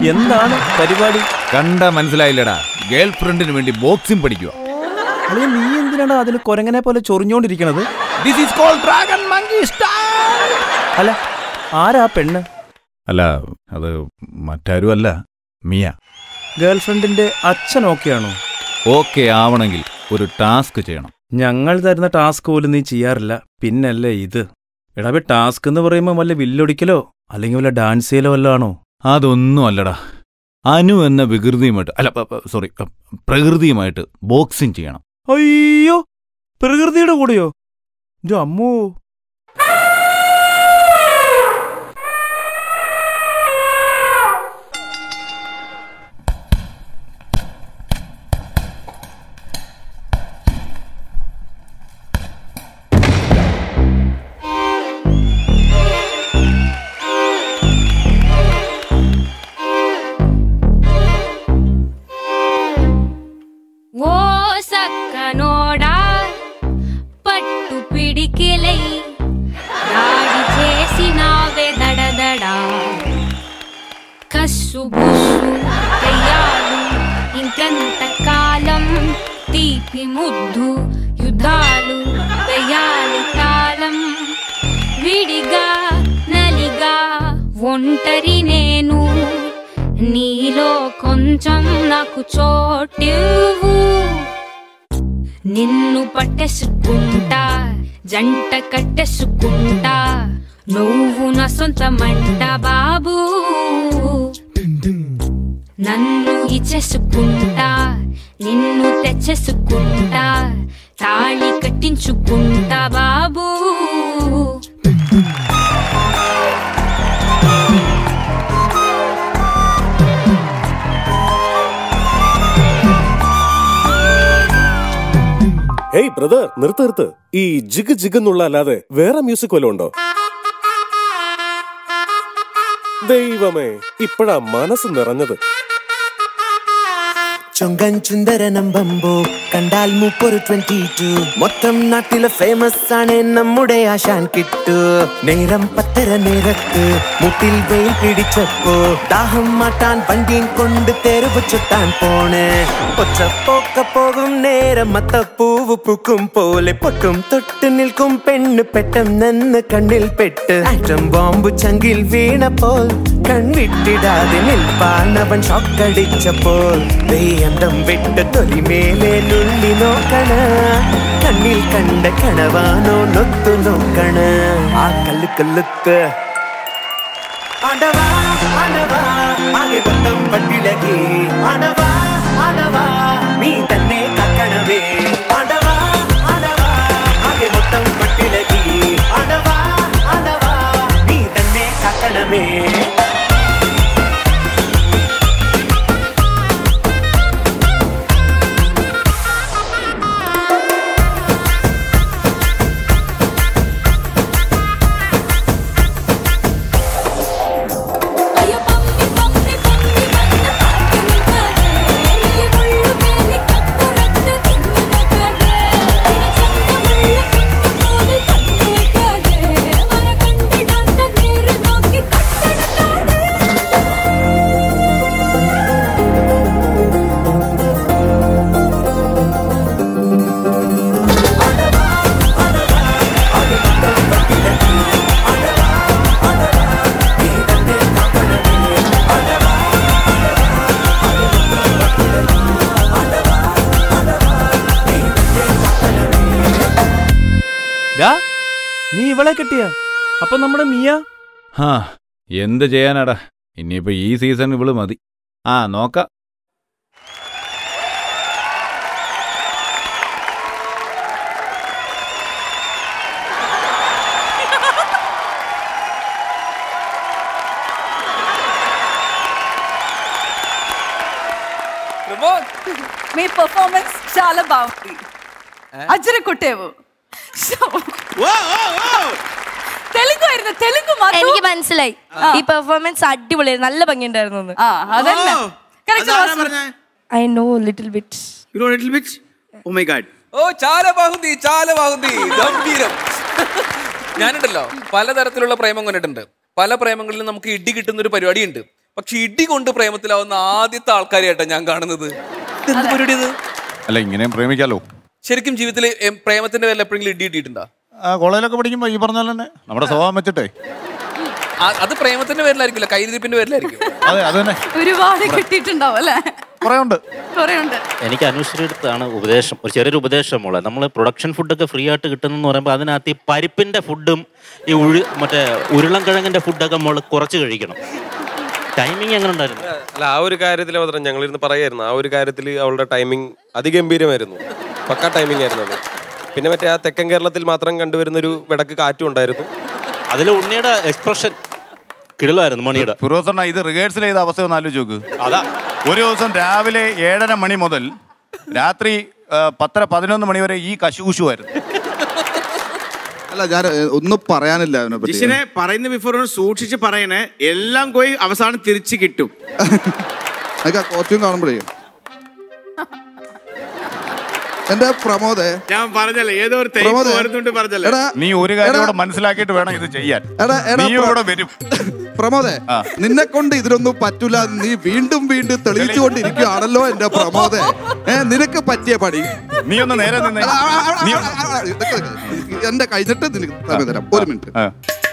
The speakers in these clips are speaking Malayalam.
എന്താണ് പരിപാടി കണ്ട മനസ്സിലായില്ലടാ ഗേൾ ഫ്രണ്ടിന് വേണ്ടി ബോക്സിംഗ് പഠിക്കുക അളിയ നീ എന്തിനാണ് അതിന് കൊരങ്ങനെ പോലെ ചൊറിഞ്ഞോണ്ടിരിക്കണത് this is called dragon monkey style അല്ല ആരാ ആ പെണ്ണ് അല്ല അത് മറ്റാരും അല്ല മിയ ഗേൾഫ്രണ്ടിന്റെ അച്ഛൻ ഓക്കെയാണോ ഓക്കെ ആവണമെങ്കിൽ ഒരു ടാസ്ക് ചെയ്യണം ഞങ്ങൾ തരുന്ന ടാസ്ക് പോലും നീ ചെയ്യാറില്ല പിന്നല്ലേ ഇത് എടാവേ ടാസ്ക് എന്ന് പറയുമ്പോൾ വല്ല വില്ലൊടിക്കലോ അല്ലെങ്കിൽ വല്ല ഡാൻസ് ചെയ്യലോ വല്ല ആണോ അതൊന്നും അല്ലടാ അനു എന്ന വികൃതിയുമായിട്ട് അല്ല സോറി പ്രകൃതിയുമായിട്ട് ബോക്സിംഗ് ചെയ്യണം അയ്യോ പ്രകൃതിയുടെ കൂടെയോ ഇത് അമ്മോ ఓ సక్కనోడా పట్టు పిడికిలై దాడి చేసినావే దడదడా కస్సు బుస్సు కయ్యాలు ఇంకంత కాలం తీపి ముద్దు యుద్ధాలు వెయ్యాలి కాలం విడిగా నలిగా ఒంటరి నేను నీలో కొంచెం నాకు చోటివ్వు నిన్ను పట్టేసుకుంటా జంట కట్టేసుకుంటా నువ్వు నా సొంతమంట బాబు నన్ను ఇచ్చేసుకుంటా నిన్ను తెచ్చేసుకుంటా తాళి కట్టించుకుంటా బాబు ഹേയ് ബ്രദർ നിർത്ത് നിർത്ത് ഈ ജിഗ് ജിഗ് എന്നുള്ള അല്ലാതെ വേറെ മ്യൂസിക് വല്ലതും ഉണ്ടോ ദൈവമേ ഇപ്പോഴാ മനസ്സ് നിറഞ്ഞത് ചൊങ്കൻ ചുന്ദരനമ്പമ്പോ കണ്ടാൽ മൂപ്പൊരു ട്വന്റി ടു മൊത്തം നാട്ടിലെ ഫേമസ് ആണ് നമ്മുടെ ആശാൻ കിട്ടു നേരം പത്തര നേരത്ത് മുട്ടിൽ വെയിൽ പിടിച്ചപ്പോ ദാഹം മാറ്റാൻ വണ്ടിയും കൊണ്ട് തെരുവ് ചുറ്റാൻ പോണേ ഒച്ചപ്പോക്ക പോകും നേരം മത്തപ്പൂവ് പൂക്കും പോലെ പൊട്ടും തൊട്ട് നിൽക്കും പെണ്ണ് പെട്ടെന്ന് കണ്ണിൽ പെട്ട് ആറ്റം ബോംബ് ചങ്കിൽ വീണപ്പോൾ കൺവിട്ടിടാതെ നിൽപ്പാണവൻ ഷോക്കടിച്ചപ്പോൾ ദൈയന്തം വിട്ട് തൊലിമേലെ നുള്ളി നോക്കണ കണ്ണിൽ കണ്ട കണവാനോ നൊത്തു നോക്കണ ആ കല്ല് കല്ലുത്ത് ആണ്ടവാ ആണ്ടവാ ആകെ മൊത്തം പട്ടിളകി ആണ്ടവാ ആണ്ടവാ നീ തന്നെ കക്കണവേ ആണ്ടവാ ആണ്ടവാ ആകെ മൊത്തം പട്ടിളകി ആണ്ടവാ ആണ്ടവാ നീ തന്നെ കക്കണമേ అయ్యో పంపి పంపి పంపి వన్న పాకిని కదే ఈ ముళ్ళు మేలి కక్కు రక్త తిన్న కదే ఇన చంద ముళ్ళ కిక్కు పోలి కన్నే కదే మన కంటిడంత నీరు నోకి కట్టడ కదే ഡാ നീ ഇവളെ കിട്ടിയ അപ്പൊ നമ്മുടെ മിയ ഹാ എന്ത് ചെയ്യാനാടാ ഇനിയിപ്പോ ഈ സീസൺ ഇവള് മതി ആ നോക്കാം మీ పర్ఫార్మెన్స్ చాలా బాగుంది అజ్జర కొట్టేవు So, തെലുങ്ക് ആയിരുന്നു തെലുങ്ക് മാത്രം എനിക്ക് മനസ്സിലായി ഈ പെർഫോമൻസ് അടിപൊളിയായിരുന്നു നല്ല ഭംഗിയുണ്ടായിരുന്നു എന്ന്. ആ അതന്നെ Correct, അതാരാ വാസു. പറഞ്ഞേ? I know little bit You know little bit? Oh my god. ഓ చాలా బాగుంది చాలా బాగుంది ഗംഭീരം ഞാനുണ്ടല്ലോ പലതരത്തിലുള്ള പ്രേമം കണ്ടിട്ടുണ്ട് പല പ്രേമങ്ങളിലും നമുക്ക് ഇടി കിട്ടുന്ന ഒരു പരിപാടിയുണ്ട് പക്ഷെ ഇടി കൊണ്ട് പ്രേമത്തിലാവുന്ന ആദ്യത്തെ ആൾക്കാരെയാട്ടോ ഞാൻ കാണുന്നത് ഇതെന്ത് പരിപാടി ഇത് അല്ല ഇങ്ങനെയും പ്രേമിക്കാലോ ശരിക്കും ജീവിതത്തിൽ എം, പ്രേമത്തിന്റെ പേരിൽ എപ്പോഴെങ്കിലും ഇടി ഇട്ടിട്ടുണ്ടോ ആ കോളേജിലൊക്കെ പഠിക്കുമ്പോൾ ഈ പറഞ്ഞ പോലെ തന്നെ നമ്മുടെ സ്വഭാവം വെച്ചിട്ടേ ആ- അത് പ്രേമത്തിന്റെ പേരിലായിരിക്കില്ല കൈരിപ്പിന്റെ പേരിലായിരിക്കും അതെ അത് തന്നെ ഒരുപാട് കിട്ടിയിട്ടുണ്ടാവും അല്ലേ കുറേ ഉണ്ട് കുറെ ഉണ്ട് എനിക്ക് അനുശ്രീ അടുത്താണ് ഉപദേശം ഒരു ചെറിയൊരു ഉപദേശം മോളെ നമ്മൾ പ്രൊഡക്ഷൻ ഫുഡൊക്കെ ഫ്രീ ആയിട്ട് കിട്ടുന്നെന്ന് പറയുമ്പോൾ അതിനകത്ത് ഈ പരിപ്പിന്റെ ഫുഡും ഈ ഉഴു മറ്റേ ഉരുളൻകിഴങ്ങിന്റെ ഫുഡൊക്കെ മോള് കുറച്ച് കഴിക്കണം ടൈമിങ് എങ്ങനെ ഉണ്ടായിരുന്നു അല്ല ആ ഒരു കാര്യത്തിൽ മാത്രം ഞങ്ങളിരുന്ന് പറയായിരുന്നു ആ ഒരു കാര്യത്തിൽ അവളുടെ ടൈമിംഗ് അതിഗംഭീരമായിരുന്നു പക്ക ടൈമിംഗ് ആയിരുന്നു അത് പിന്നെ മറ്റേ ആ തെക്കൻ കേരളത്തിൽ മാത്രം കണ്ടുവരുന്ന ഒരു വിടക്ക് കാറ്റും ഉണ്ടായിരുന്നു അതിൽ ഉണ്ണിയുടെ എക്സ്പ്രഷൻ കിടലായിരുന്നു മണിയുടെ ഫിറോസണ്ണ ഇത് റിഹേഴ്സൽ ചെയ്ത അവസ്ഥ ഒന്ന് ആലോചിച്ച് നോക്ക് അതാ ഒരു ദിവസം രാവിലെ ഏഴര മണി മുതൽ രാത്രി ആ, പത്തര പതിനൊന്ന് മണി വരെ ഈ കശുകുശുമായിരുന്നു അല്ല ഞാൻ ഏ, ഒന്നും പറയാനില്ല അതിനെ പറ്റി ജിഷിനെ പറയുന്ന ബിഫോർ സൂക്ഷിച്ച് പറയണേ എല്ലാം പോയി അവസാനം തിരിച്ചു കിട്ടും എനിക്ക് ആ കോസ്റ്റ്യൂം കാണുമ്പോഴേ എന്റെ പ്രമോദേ ഞാൻ പറഞ്ഞല്ലേ ഏതോ ഒരു തേപ്പ് പ്രമോദേ. വരുന്നുണ്ട് പറഞ്ഞല്ലേ എടാ നീ ഒരു കാര്യം എടാ. കൂടെ മനസ്സിലാക്കിയിട്ട് വേണം ഇത് ചെയ്യാൻ എടാ എടാ നീയും പ്ര- കൂടെ വരും പ്രമോദേ ആ. നിന്നെ കൊണ്ട് ഇതിനൊന്നും പറ്റൂല നീ വീണ്ടും വീണ്ടും തെളിയിച്ചുകൊണ്ടിരിക്കുകയാണല്ലോ എന്റെ പ്രമോദേ ഏ നിനക്ക് പറ്റിയ പണി നീ ഒന്ന് നേരെ നിന്നേ എടാ, ആ, ആ, ആ, നീ ആ, ആ, ആ, നിക്ക് നിക്ക്. എന്റെ കഴിഞ്ഞിട്ട് നിനക്ക് സമയം തരാം ഒരു മിനിറ്റ് ആ.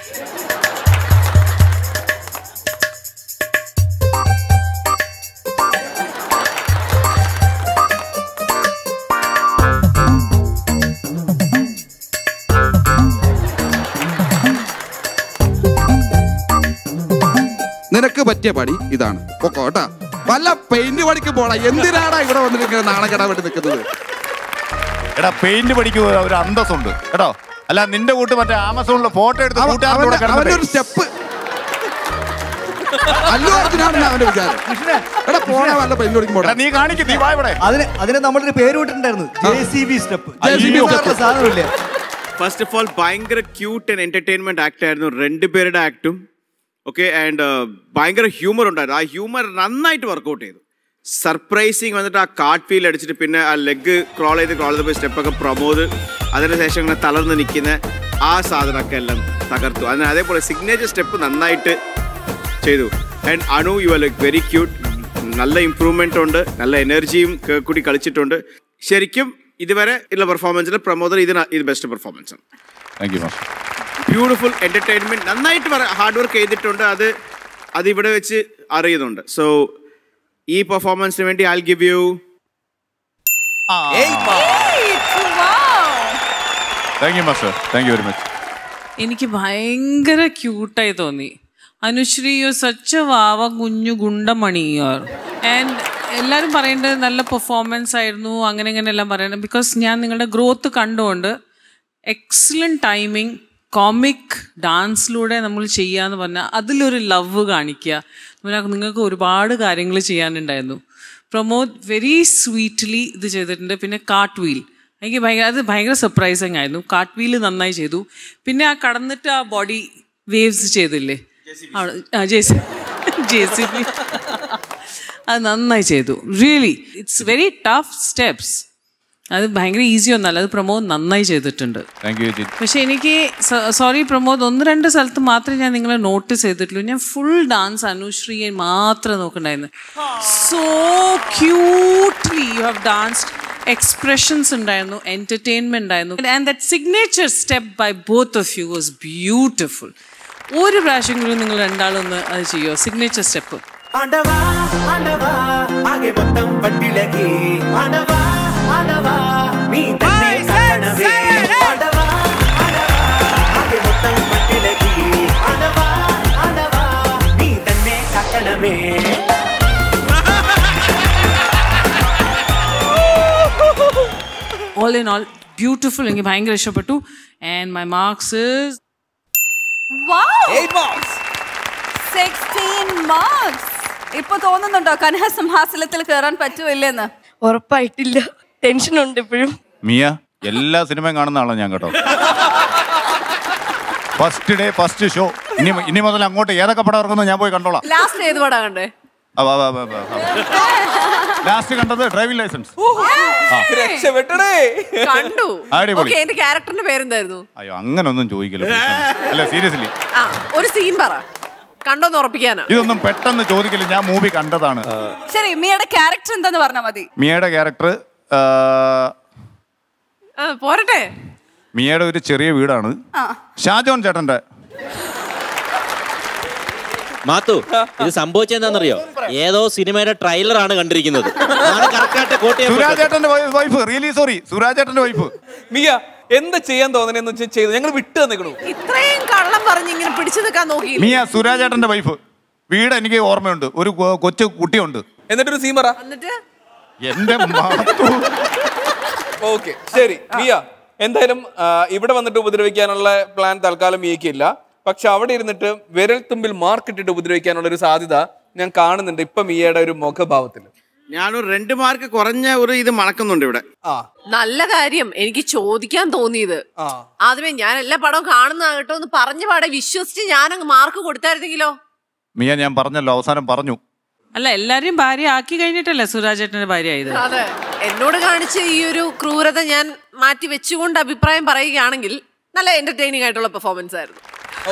നിനക്ക് പറ്റിയ പണി ഇതാണ് പൊക്കോ കേട്ടാ വല്ല പെയിന്റ് പണിക്ക് പോടാ എന്തിനാടാ ഇവിടെ വന്നിരിക്കുന്നത് നാണക്കെടാൻ വേണ്ടി നിൽക്കുന്നത് എടാ പെയിന്റ് പഠിക്കുക ഒരു അന്തസ്സുണ്ട് കേട്ടോ അല്ല നിന്റെ കൂട്ട് മറ്റേ ആമസോണിലെ ഫോട്ടോ എടുത്ത് അവൻ- കൂട്ടുകാരുടെ കൂടെ അവന്റെ അവന്റെ ഒരു കിടന്നിട്ടേ. സ്റ്റെപ്പ് അല്ലു അർജുനാണെന്ന് അവന്റെ വിചാരം എടാ പോടാ വല്ല പെയിന്റ് പണിക്ക് പോടാ എടാ, നീ കാണിക്കും നീ വാ ഇവിടെ അതിന് അതിന് നമ്മളൊരു പേര് വിട്ടിട്ടുണ്ടായിരുന്നു J C B step JCB step. സാധനമില്ലേ ഫസ്റ്റ് ഓഫ് ഓൾ ഭയങ്കര ക്യൂട്ട് ആൻഡ് എന്റർടൈൻമെന്റ് ആക്ട് ആയിരുന്നു രണ്ടുപേരുടെ ആക്ടും ഓക്കെ ആൻഡ് ഭയങ്കര ഹ്യൂമർ ഉണ്ടായിരുന്നു ആ ഹ്യൂമർ നന്നായിട്ട് വർക്കൗട്ട് ചെയ്തു സർപ്രൈസിങ് വന്നിട്ട് ആ കാർഡ് ഫീൽ അടിച്ചിട്ട് പിന്നെ ആ ലെഗ് ക്രോൾ ചെയ്ത് ക്രോൾ ചെയ്ത് പോയി സ്റ്റെപ്പൊക്കെ പ്രമോദ് അതിനുശേഷം ഇങ്ങനെ തളർന്ന് നിൽക്കുന്ന ആ സാധനമൊക്കെ എല്ലാം തകർത്തു അതിന് അതേപോലെ സിഗ്നേച്ചർ സ്റ്റെപ്പ് നന്നായിട്ട് ചെയ്തു ആൻഡ് അണു you are like very cute നല്ല ഇമ്പ്രൂവ്മെന്റ് ഉണ്ട് നല്ല എനർജിയും ക- കൂടി കളിച്ചിട്ടുണ്ട് ശരിക്കും ഇതുവരെ ഉള്ള പെർഫോമൻസിൽ പ്രമോദർ ഇതിന് ഇത് ബെസ്റ്റ് പെർഫോമൻസ് ആണ് thank you master beautiful entertainment നന്നായിട്ട് ഹാർഡ് വർക്ക് ചെയ്തിട്ടുണ്ട് അത് അത് ഇവിടെ വെച്ച് അറിയുന്നുണ്ട് സോ ഈ പെർഫോമൻസിന് വേണ്ടി I'll give you thank you master thank you very much എനിക്ക് ഭയങ്കര ക്യൂട്ടായി തോന്നി അനുശ്രീ യു സച്ച് വാവ കുഞ്ഞു ഗുണ്ടമണിയോർ ആൻഡ് എല്ലാവരും പറയേണ്ടത് നല്ല പെർഫോമൻസ് ആയിരുന്നു അങ്ങനെ ഇങ്ങനെ എല്ലാം പറയണം ബിക്കോസ് ഞാൻ നിങ്ങളുടെ ഗ്രോത്ത് കണ്ടുകൊണ്ട് എക്സലൻറ്റ് ടൈമിങ് കോമിക് ഡാൻസിലൂടെ നമ്മൾ ചെയ്യാന്ന് പറഞ്ഞാൽ അതിലൊരു ലവ് കാണിക്കുക പറഞ്ഞാൽ നിങ്ങൾക്ക് ഒരുപാട് കാര്യങ്ങൾ ചെയ്യാനുണ്ടായിരുന്നു പ്രമോദ് വെരി സ്വീറ്റ്ലി ഇത് ചെയ്തിട്ടുണ്ട് പിന്നെ കാട്ട് വീൽ എനിക്ക് ഭയങ്കര അത് ഭയങ്കര സർപ്രൈസിങ് ആയിരുന്നു കാട്ട് വീൽ നന്നായി ചെയ്തു പിന്നെ ആ കടന്നിട്ട് ആ ബോഡി വേവ്സ് ചെയ്തില്ലേ J C J C B അത് നന്നായി ചെയ്തു really it's very tough steps അത് ഭയങ്കര ഈസി ഒന്നല്ല അത് പ്രമോദ് നന്നായി ചെയ്തിട്ടുണ്ട് താങ്ക് യു ജിത്ത് പക്ഷെ എനിക്ക് സോറി പ്രമോദ് ഒന്ന് രണ്ട് സ്ഥലത്ത് മാത്രമേ ഞാൻ നിങ്ങളെ നോട്ടീസ് ചെയ്തിട്ടുള്ളൂ ഞാൻ ഫുൾ ഡാൻസ് അനുശ്രീയെ മാത്രം നോക്കണ്ടായിരുന്നു so cutely you have danced expressions ഉണ്ടായിരുന്നു എന്റർടൈൻമെന്റ് ഉണ്ടായിരുന്നു and that signature step by both of you was beautiful ഒരു പ്രാവശ്യമെങ്കിലും നിങ്ങൾ രണ്ടാളും ഒന്ന് അത് ചെയ്യുമോ സിഗ്നേച്ചർ സ്റ്റെപ്പ് ஆண்டவா ஆண்டவா ஆகே மொத்தம் பட்டிலகி ஆண்டவா ஆண்டவா நீ தன்னை காக்கணவே ஆண்டவா ஆண்டவா ஆகே மொத்தம் பட்டிலகி ஆண்டவா ஆண்டவா நீ தன்னை காக்கணவே ഓൾ ഇൻ ഓൾ ബ്യൂട്ടിഫുൾ എനിക്ക് ഭയങ്കര ഇഷ്ടപ്പെട്ടു and my marks sixteen marks ഇപ്പൊ തോന്നുന്നുണ്ടോ കനഹസിംഹാസനത്തിൽ കയറാൻ പറ്റുമില്ലെന്ന് ഉറപ്പായിട്ടില്ല ടെൻഷൻ ഉണ്ട് ഇപ്പോഴും മിയ എല്ലാ സിനിമയും കാണുന്ന ആളാണ് ഞാൻ കേട്ടോ ഫസ്റ്റ് ഡേ ഫസ്റ്റ് ഷോ ഇനി ഇനി മുതൽ അങ്ങോട്ട് ഏതൊക്കെ പടം ഇറങ്ങുന്നു ഞാൻ പോയി കണ്ടോളാം ലാസ്റ്റ് ഏത് പടാ കണ്ടേ ലാസ്റ്റ് കണ്ടത് ഡ്രൈവിംഗ് ലൈസൻസ് രക്ഷപ്പെട്ടടേ കണ്ടു അടിപൊളി. ഓക്കെ എന്റെ ക്യാരക്ടറിന്റെ പേരെന്തായിരുന്നു അയ്യോ അങ്ങനൊന്നും ചോദിക്കില്ല അല്ല സീരിയസ്ലി ആ ഒരു സീൻ പറ കണ്ടോന്ന് ഉറപ്പിക്കാനാ ഇതൊന്നും പെട്ടെന്ന് ചോദിക്കില്ല ഞാൻ മൂവി കണ്ടതാണ് ശരി മിയുടെ ക്യാരക്ടർ എന്താന്ന് പറഞ്ഞാൽ മതി മിയയുടെ ക്യാരക്ടർ ആ, പോരട്ടെ മിയയുടെ ഒരു ചെറിയ വീടാണ് ആ ഷാജോൺ ചേട്ടന്റെ മാത്തു ഇത് സംഭവിച്ചെന്താണെന്നറിയോ ഏതോ സിനിമയുടെ ട്രെയിലറാണ് കണ്ടിരിക്കുന്നത് അതാണ് correct ആയിട്ട് quote ചെയ്യാൻ സുരാജ് പറ്റുന്നത്. ചേട്ടന്റെ വൈഫ് റിയലി സോറി സുരാജ് ചേട്ടന്റെ വൈഫ് മിയ എന്താ ചെയ്യാൻ തോന്നണെന്ന് വെച്ചാൽ ചെയ്തു ഞങ്ങൾ വിട്ടു തന്നിക്കണു ഇത്രയും കള്ളം പറഞ്ഞ് ഇങ്ങനെ പിടിച്ചു നിൽക്കാൻ നോക്കി മിയ സുരാജ് ചേട്ടന്റെ വൈഫ് വീട് എനിക്ക് ഓർമ്മയുണ്ട് ഒരു കൊ- കൊച്ചു കുട്ടിയുണ്ട് എന്നിട്ടൊരു സീൻ പറ എന്നിട്ട് എന്റെ മാത്തു ഓക്കെ ശരി മിയ എന്തായാലും ആ, ഇവിടെ വന്നിട്ട് ഉപദ്രവിക്കാനുള്ള പ്ലാൻ തൽക്കാലം മിയക്കില്ല പക്ഷെ അവിടെ ഇരുന്നിട്ട് വിരൽ തുമ്പിൽ മാർക്കിട്ടിട്ട് ഉപദ്രവിക്കാനുള്ള ഒരു സാധ്യത ഞാൻ കാണുന്നുണ്ട് ഇപ്പൊ മിയയുടെ ഒരു മുഖഭാവത്തിൽ ഞാനൊരു രണ്ട് മാർക്ക് കുറഞ്ഞ ഒരു ഇത് മണക്കുന്നുണ്ട് ഇവിടെ ആ നല്ല കാര്യം എനിക്ക് ചോദിക്കാൻ തോന്നിയത് ആദ്യമേ ഞാൻ എല്ലാ പടവും കാണുന്ന കേട്ടോ എന്ന് പറഞ്ഞ പാടെ വിശ്വസിച്ച് ഞാൻ അങ്ങ് മാർക്ക് കൊടുത്തായിരുന്നെങ്കിലോ മിയ ഞാൻ പറഞ്ഞല്ലോ അവസാനം പറഞ്ഞു അല്ല എല്ലാരെയും ഭാര്യ ആക്കി കഴിഞ്ഞിട്ടല്ലേ സുരാജേട്ടന്റെ ഭാര്യ ആയത് അതെ എന്നോട് കാണിച്ച ഈ ഒരു ക്രൂരത ഞാൻ മാറ്റി വെച്ചുകൊണ്ട് അഭിപ്രായം പറയുകയാണെങ്കിൽ നല്ല എന്റർടൈനിങ് ആയിട്ടുള്ള പെർഫോമൻസ് ആയിരുന്നു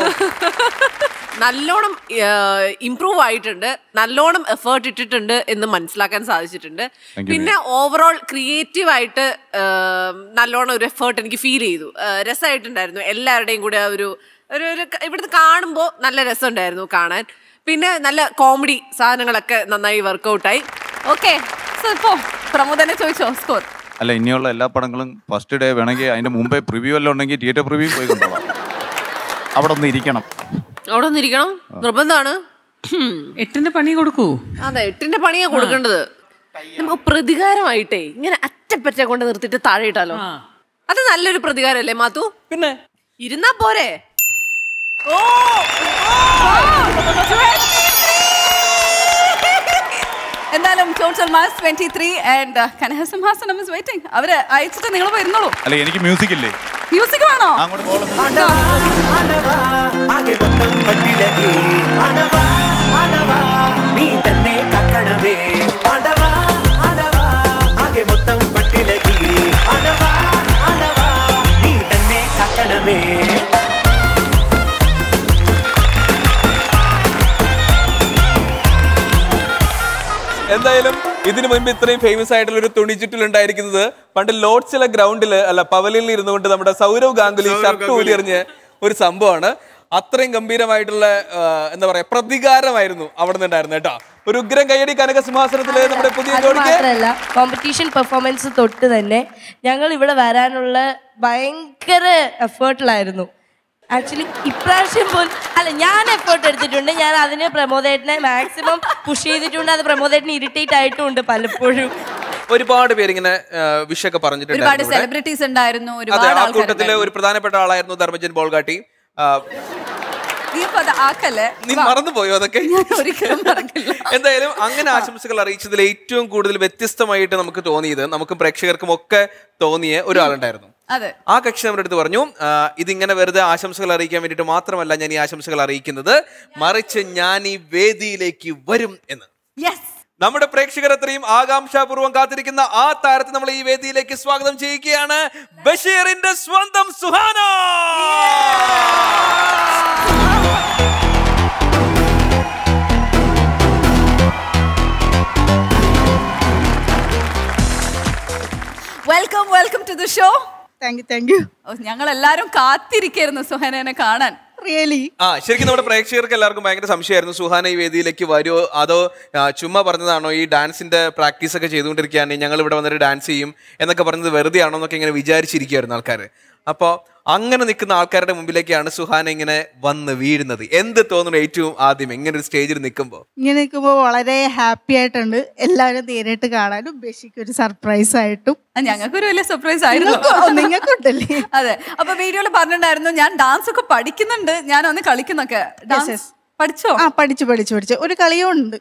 നല്ലോണം ഇംപ്രൂവ് ആയിട്ടുണ്ട് നല്ലോണം എഫേർട്ട് ഇട്ടിട്ടുണ്ട് എന്ന് മനസ്സിലാക്കാൻ സാധിച്ചിട്ടുണ്ട് Thank you, പിന്നെ ഓവറോൾ ക്രിയേറ്റീവ് ആയിട്ട് ആ, നല്ലോണം ഒരു എഫേർട്ട് എനിക്ക് ഫീൽ ചെയ്തു ആ, രസമായിട്ടുണ്ടായിരുന്നു എല്ലാവരുടെയും കൂടെ ആ ഒരു ഒരു ഒരു ക- ഇവിടുന്ന് കാണുമ്പോൾ നല്ല രസമുണ്ടായിരുന്നു കാണാൻ പിന്നെ നല്ല കോമഡി സാധനങ്ങളൊക്കെ നന്നായി വർക്കൗട്ടായി ഓക്കെ സോ ഇപ്പോ പ്രമോദനെ ചോദിച്ചോ സ്കോർ അല്ല ഇനിയുള്ള എല്ലാ പടങ്ങളും ഫസ്റ്റ് ഡേ വേണമെങ്കിൽ അതിന്റെ മുമ്പേ പ്രിവ്യൂ എല്ലാം ഉണ്ടെങ്കിൽ തിയേറ്റർ പ്രിവ്യൂ പോയി കൊണ്ടോളാം അവിടെ ഒന്ന് ഇരിക്കണം അവിടെ ഒന്നിരിക്കണം നിർബന്ധമാണ് എട്ടിന്റെ പണി കൊടുക്കൂ അതെ എട്ടിന്റെ പണിയാ കൊടുക്കേണ്ടത് നമുക്ക് പ്രതികാരമായിട്ടേ ഇങ്ങനെ അറ്റപ്പറ്റ കൊണ്ട് നിർത്തിയിട്ട് താഴെ ഇട്ടാലോ അത് നല്ലൊരു പ്രതികാരമല്ലേ മാത്തു പിന്നെ ഇരുന്നാ പോരെ ഓ എന്തായാലും total mass twenty three and കനഹസിംഹാസനം ഇസ് വെയിറ്റിംഗ് അവര് അയച്ചിട്ട് നിങ്ങൾ പോയി ഇരുന്നോളൂ അല്ല എനിക്ക് മ്യൂസിക് ഇല്ലേ മ്യൂസിക് വേണോ അങ്ങോട്ട് പോകണം ആകെ മൊത്തം പട്ടിലകി ആനവാ ആനവാ നീ തന്നെ കക്കണമേ ആനവാ ആനവാ ആകെ മൊത്തം പട്ടിലകി ആനവാ ആനവാ നീ തന്നെ കക്കണമേ എന്തായാലും ഇതിനു മുൻപ് ഇത്രയും ഫേമസ് ആയിട്ടുള്ള ഒരു തുണിച്ചുറ്റിൽ ഉണ്ടായിരിക്കുന്നത് പണ്ട് ലോഡ്സിലെ ഗ്രൗണ്ടിൽ അല്ല പവലിൽ ഇരുന്നുകൊണ്ട് നമ്മുടെ സൗരവ് ഗാംഗുലി സൗരവ് ഷർട്ട് ഗാംഗുലി. ഊരിയെറിഞ്ഞ ഒരു സംഭവമാണ് അത്രയും ഗംഭീരമായിട്ടുള്ള ആ, എന്താ പറയാ പ്രതികാരമായിരുന്നു അവിടെ നിന്നുണ്ടായിരുന്നു കേട്ടോ ഒരു ഉഗ്രം കയ്യടി കനക സിംഹാസനത്തില് നമ്മുടെ പുതിയ അത് ജോഡിക്ക് മാത്രല്ല കോമ്പറ്റീഷൻ പെർഫോമൻസ് തൊട്ട് തന്നെ ഞങ്ങൾ ഇവിടെ വരാനുള്ള ഭയങ്കര എഫേർട്ടിലായിരുന്നു ആക്ച്വലി ഇപ്രാവശ്യം പോലും അല്ല ഞാൻ എഫേർട്ട് എടുത്തിട്ടുണ്ട് ഞാൻ അതിന് പ്രമോദേട്ടനെ മാക്സിമം പുഷ് ചെയ്തിട്ടുണ്ട് അത് പ്രമോദേട്ടന് ഇറിറ്റേറ്റ് ആയിട്ടുമുണ്ട് പലപ്പോഴും ഒരുപാട് പേരിങ്ങനെ ആ, വിഷയൊക്കെ ഒരുപാട് പറഞ്ഞിട്ടുണ്ടായിരുന്നു ഇവിടെ. സെലിബ്രിറ്റീസ് ഉണ്ടായിരുന്നു അതെ ഒരുപാട് ആ ആൾക്കാർ കൂട്ടത്തില് ഒരു പ്രധാനപ്പെട്ട ആളായിരുന്നു ധർമ്മജൻ ബോൾഗാട്ടി ആ, നീ ഇപ്പൊ അത് ആക്കല്ലേ നീ മറന്നുപോയോ അതൊക്കെ ഒരിക്കലും മറക്കില്ല എന്തായാലും അങ്ങനെ ആശംസകൾ അറിയിച്ചതിൽ ഏറ്റവും കൂടുതൽ വ്യത്യസ്തമായിട്ട് നമുക്ക് തോന്നിയത് നമുക്കും പ്രേക്ഷകർക്കും ഒക്കെ തോന്നിയ ഒരാളുണ്ടായിരുന്നു അതെ ആ കക്ഷി നമ്മുടെ അടുത്ത് പറഞ്ഞു "ആ, ഇതിങ്ങനെ വെറുതെ ആശംസകൾ അറിയിക്കാൻ വേണ്ടിയിട്ട് മാത്രമല്ല ഞാൻ ഈ ആശംസകൾ അറിയിക്കുന്നത് മറിച്ച് ഞാൻ ഈ വേദിയിലേക്ക് വരും എന്ന് യെസ് നമ്മുടെ പ്രേക്ഷകർ അത്രയും ആകാംക്ഷാപൂർവ്വം കാത്തിരിക്കുന്ന ആ താരത്തെ നമ്മൾ ഈ വേദിയിലേക്ക് സ്വാഗതം ചെയ്യുകയാണ് ബഷീറിന്റെ സ്വന്തം Suhana welcome welcome to the show thank you thank you ഞങ്ങൾ എല്ലാരും കാത്തിരിക്കായിരുന്നു സുഹനനെ കാണാൻ റിയലി ആ ശരിക്കും നമ്മുടെ പ്രേക്ഷകർക്ക് എല്ലാവർക്കും ഭയങ്കര സംശയമായിരുന്നു സുഹാന ഈ വേദിയിലേക്ക് വരുമോ അതോ ആ, ചുമ്മാ പറഞ്ഞതാണോ ഈ ഡാൻസിന്റെ പ്രാക്ടീസ് ഒക്കെ ചെയ്തുകൊണ്ടിരിക്കുകയാണ് ഞങ്ങൾ ഇവിടെ വന്നിട്ട് ഡാൻസ് ചെയ്യും എന്നൊക്കെ പറഞ്ഞത് വെറുതെ ആണോ എന്നൊക്കെ ഇങ്ങനെ വിചാരിച്ചിരിക്കുമായിരുന്നു ആൾക്കാർ അപ്പോൾ അങ്ങനെ നിൽക്കുന്ന ആൾക്കാരുടെ മുമ്പിലേക്കാണ് സുഹാന ഇങ്ങനെ വന്ന് വീഴുന്നത് എന്ത് തോന്നുന്നു ഏറ്റവും ആദ്യം ഇങ്ങനെ ഒരു സ്റ്റേജിൽ നിൽക്കുമ്പോൾ ഇങ്ങനെ നിൽക്കുമ്പോൾ വളരെ ഹാപ്പി ആയിട്ടുണ്ട് എല്ലാവരും നേരിട്ട് കാണാനും ബേസിക്ക് ഒരു സർപ്രൈസ് ആയിട്ടും ഞങ്ങൾക്കൊരു വലിയ സർപ്രൈസ് ആയിരുന്നു നിങ്ങൾക്കുണ്ടല്ലേ അതെ അപ്പൊ വീഡിയോയിൽ പറഞ്ഞിട്ടുണ്ടായിരുന്നു ഞാൻ ഡാൻസ് ഒക്കെ പഠിക്കുന്നുണ്ട് ഞാൻ ഒന്ന് കളിക്കുന്നൊക്കെ ഡാൻസ് yes. പഠിച്ചോ ആ പഠിച്ചു പഠിച്ചു പഠിച്ചു ഒരു കളിയും ഉണ്ട്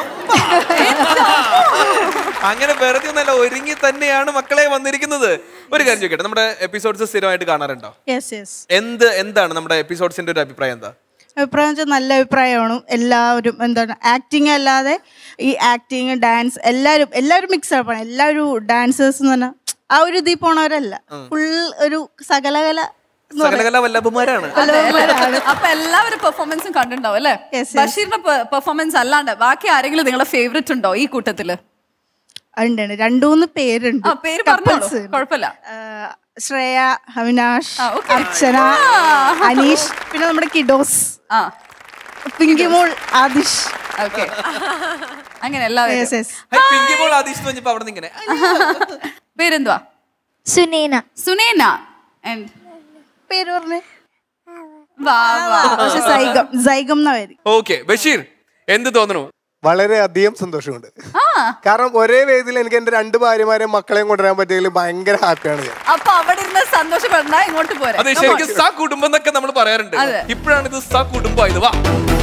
അങ്ങനെ വെറുതെ ഒന്നല്ല ഒരുങ്ങി തന്നെയാണ് മക്കളെ വന്നിരിക്കുന്നത് ഒരു കാര്യം ചോദിക്കട്ടെ നമ്മുടെ എപ്പിസോഡ്സ് സ്ഥിരമായിട്ട് കാണാറുണ്ടോ യെസ് യെസ് എന്ത് എന്താണ് നമ്മുടെ എപ്പിസോഡ്സിന്റെ ഒരു അഭിപ്രായം എന്താ അഭിപ്രായം വെച്ചാൽ നല്ല അഭിപ്രായമാണ് എല്ലാവരും എന്താണ് ആക്ടിങ് അല്ലാതെ ഈ ആക്ടിങ് ഡാൻസ് എല്ലാവരും എല്ലാവരും മിക്സ് ആണ് എല്ലാവരും ഡാൻസേഴ്സ് എന്ന് പറഞ്ഞാൽ ആ ഒരു ഇതിൽ പോണവരല്ല ഫുൾ ഒരു സകലകല സകലകല വല്ലഭന്മാരാണ് അപ്പൊ എല്ലാവരും പെർഫോമൻസും കണ്ടിട്ടുണ്ടാവും അല്ലേ ബഷീറിന്റെ പെർഫോമൻസ് അല്ലാണ്ട് ബാക്കി ആരെങ്കിലും നിങ്ങളുടെ ഫേവറേറ്റ് ഉണ്ടോ ഈ കൂട്ടത്തില് ഉണ്ട് ഉണ്ട്. രണ്ടു മൂന്ന് പേരുണ്ട് ആ പേര് പറഞ്ഞോളൂ Couples. കുഴപ്പമില്ല ആ, ശ്രേയ അവിനാഷ് okay. അർച്ചന ആ. അനീഷ് പിന്നെ നമ്മുടെ കിഡോസ് പിങ്കിമോൾ ആദിഷ് ഓക്കെ അങ്ങനെ എല്ലാവരും Yes, yes. പിങ്കി മോൾ ആദിഷ് എന്ന് പറഞ്ഞപ്പോ അവിടെ നിന്ന് ഇങ്ങനെ പേരെന്തുവാ സുനേന സുനേന And പേര് പറഞ്ഞേ വാ, വാ. പക്ഷെ സൈഗം സൈഗം എന്നാ പേര് ഓക്കെ ബഷീർ എന്ത് തോന്നുന്നു വളരെയധികം സന്തോഷമുണ്ട് കാരണം ഒരേ വേദിയിൽ എനിക്ക് എന്റെ രണ്ട് ഭാര്യമാരെയും മക്കളെയും കൊണ്ടുവരാൻ പറ്റിയതിൽ ഭയങ്കര ഹാപ്പിയാണ് ഞാൻ അപ്പൊ അവിടെ ഇരുന്ന് സന്തോഷപ്പെടണ്ട ഇങ്ങോട്ട് പോരാ അതെ ശരിക്കും സ കുടുംബം എന്നൊക്കെ നമ്മൾ പറയാറുണ്ട് അതെ. ഇപ്പോഴാണ് ഇത് സ കുടുംബമായത് വാ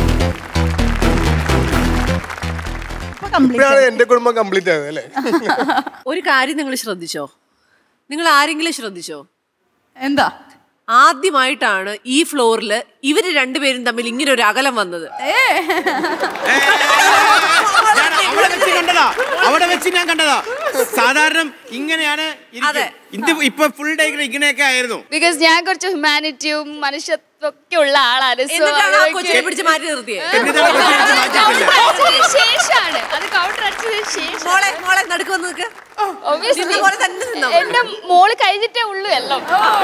ഇപ്പോഴാണ് എന്റെ കുടുംബം കംപ്ലീറ്റ് ആയത് അല്ലേ ഒരു കാര്യം നിങ്ങൾ ശ്രദ്ധിച്ചോ നിങ്ങൾ ആരെങ്കിലും ശ്രദ്ധിച്ചോ എന്താ ആദ്യമായിട്ടാണ് ഈ ഫ്ലോറിൽ ഇവര് രണ്ടുപേരും തമ്മിൽ ഇങ്ങനെ ഒരു അകലം വന്നത് അവിടെ വെച്ച് കണ്ടതാ അവിടെ വെച്ച് ഞാൻ കണ്ടതാ സാധാരണ ഇങ്ങനെയാണ് ഇരിക്കുക. ഇത് ഇപ്പൊ ഫുൾ ഡേ ഇങ്ങനെയൊക്കെ ആയിരുന്നു ബിക്കോസ് ഞാൻ കുറച്ച് ഹ്യൂമാനിറ്റിയും മനുഷ്യത്വം ഒക്കെ ഉള്ള ആളാണ് So എന്നിട്ടാണ് ആ അതൊക്കെ- കൊച്ചിനെ പിടിച്ച് മാറ്റി നിർത്തിയത് അടിച്ചതിന് ശേഷമാണ് അത് കൗണ്ടർ അടിച്ചതിന് ശേഷം മോളെ മോളെ നടുക്ക് വന്ന് നിൽക്ക് Obviously. നിന്ന പോലെ തന്നെ നിന്നാ മതി. എന്റെ മോള് കഴിഞ്ഞിട്ടേ ഉള്ളൂ എല്ലാം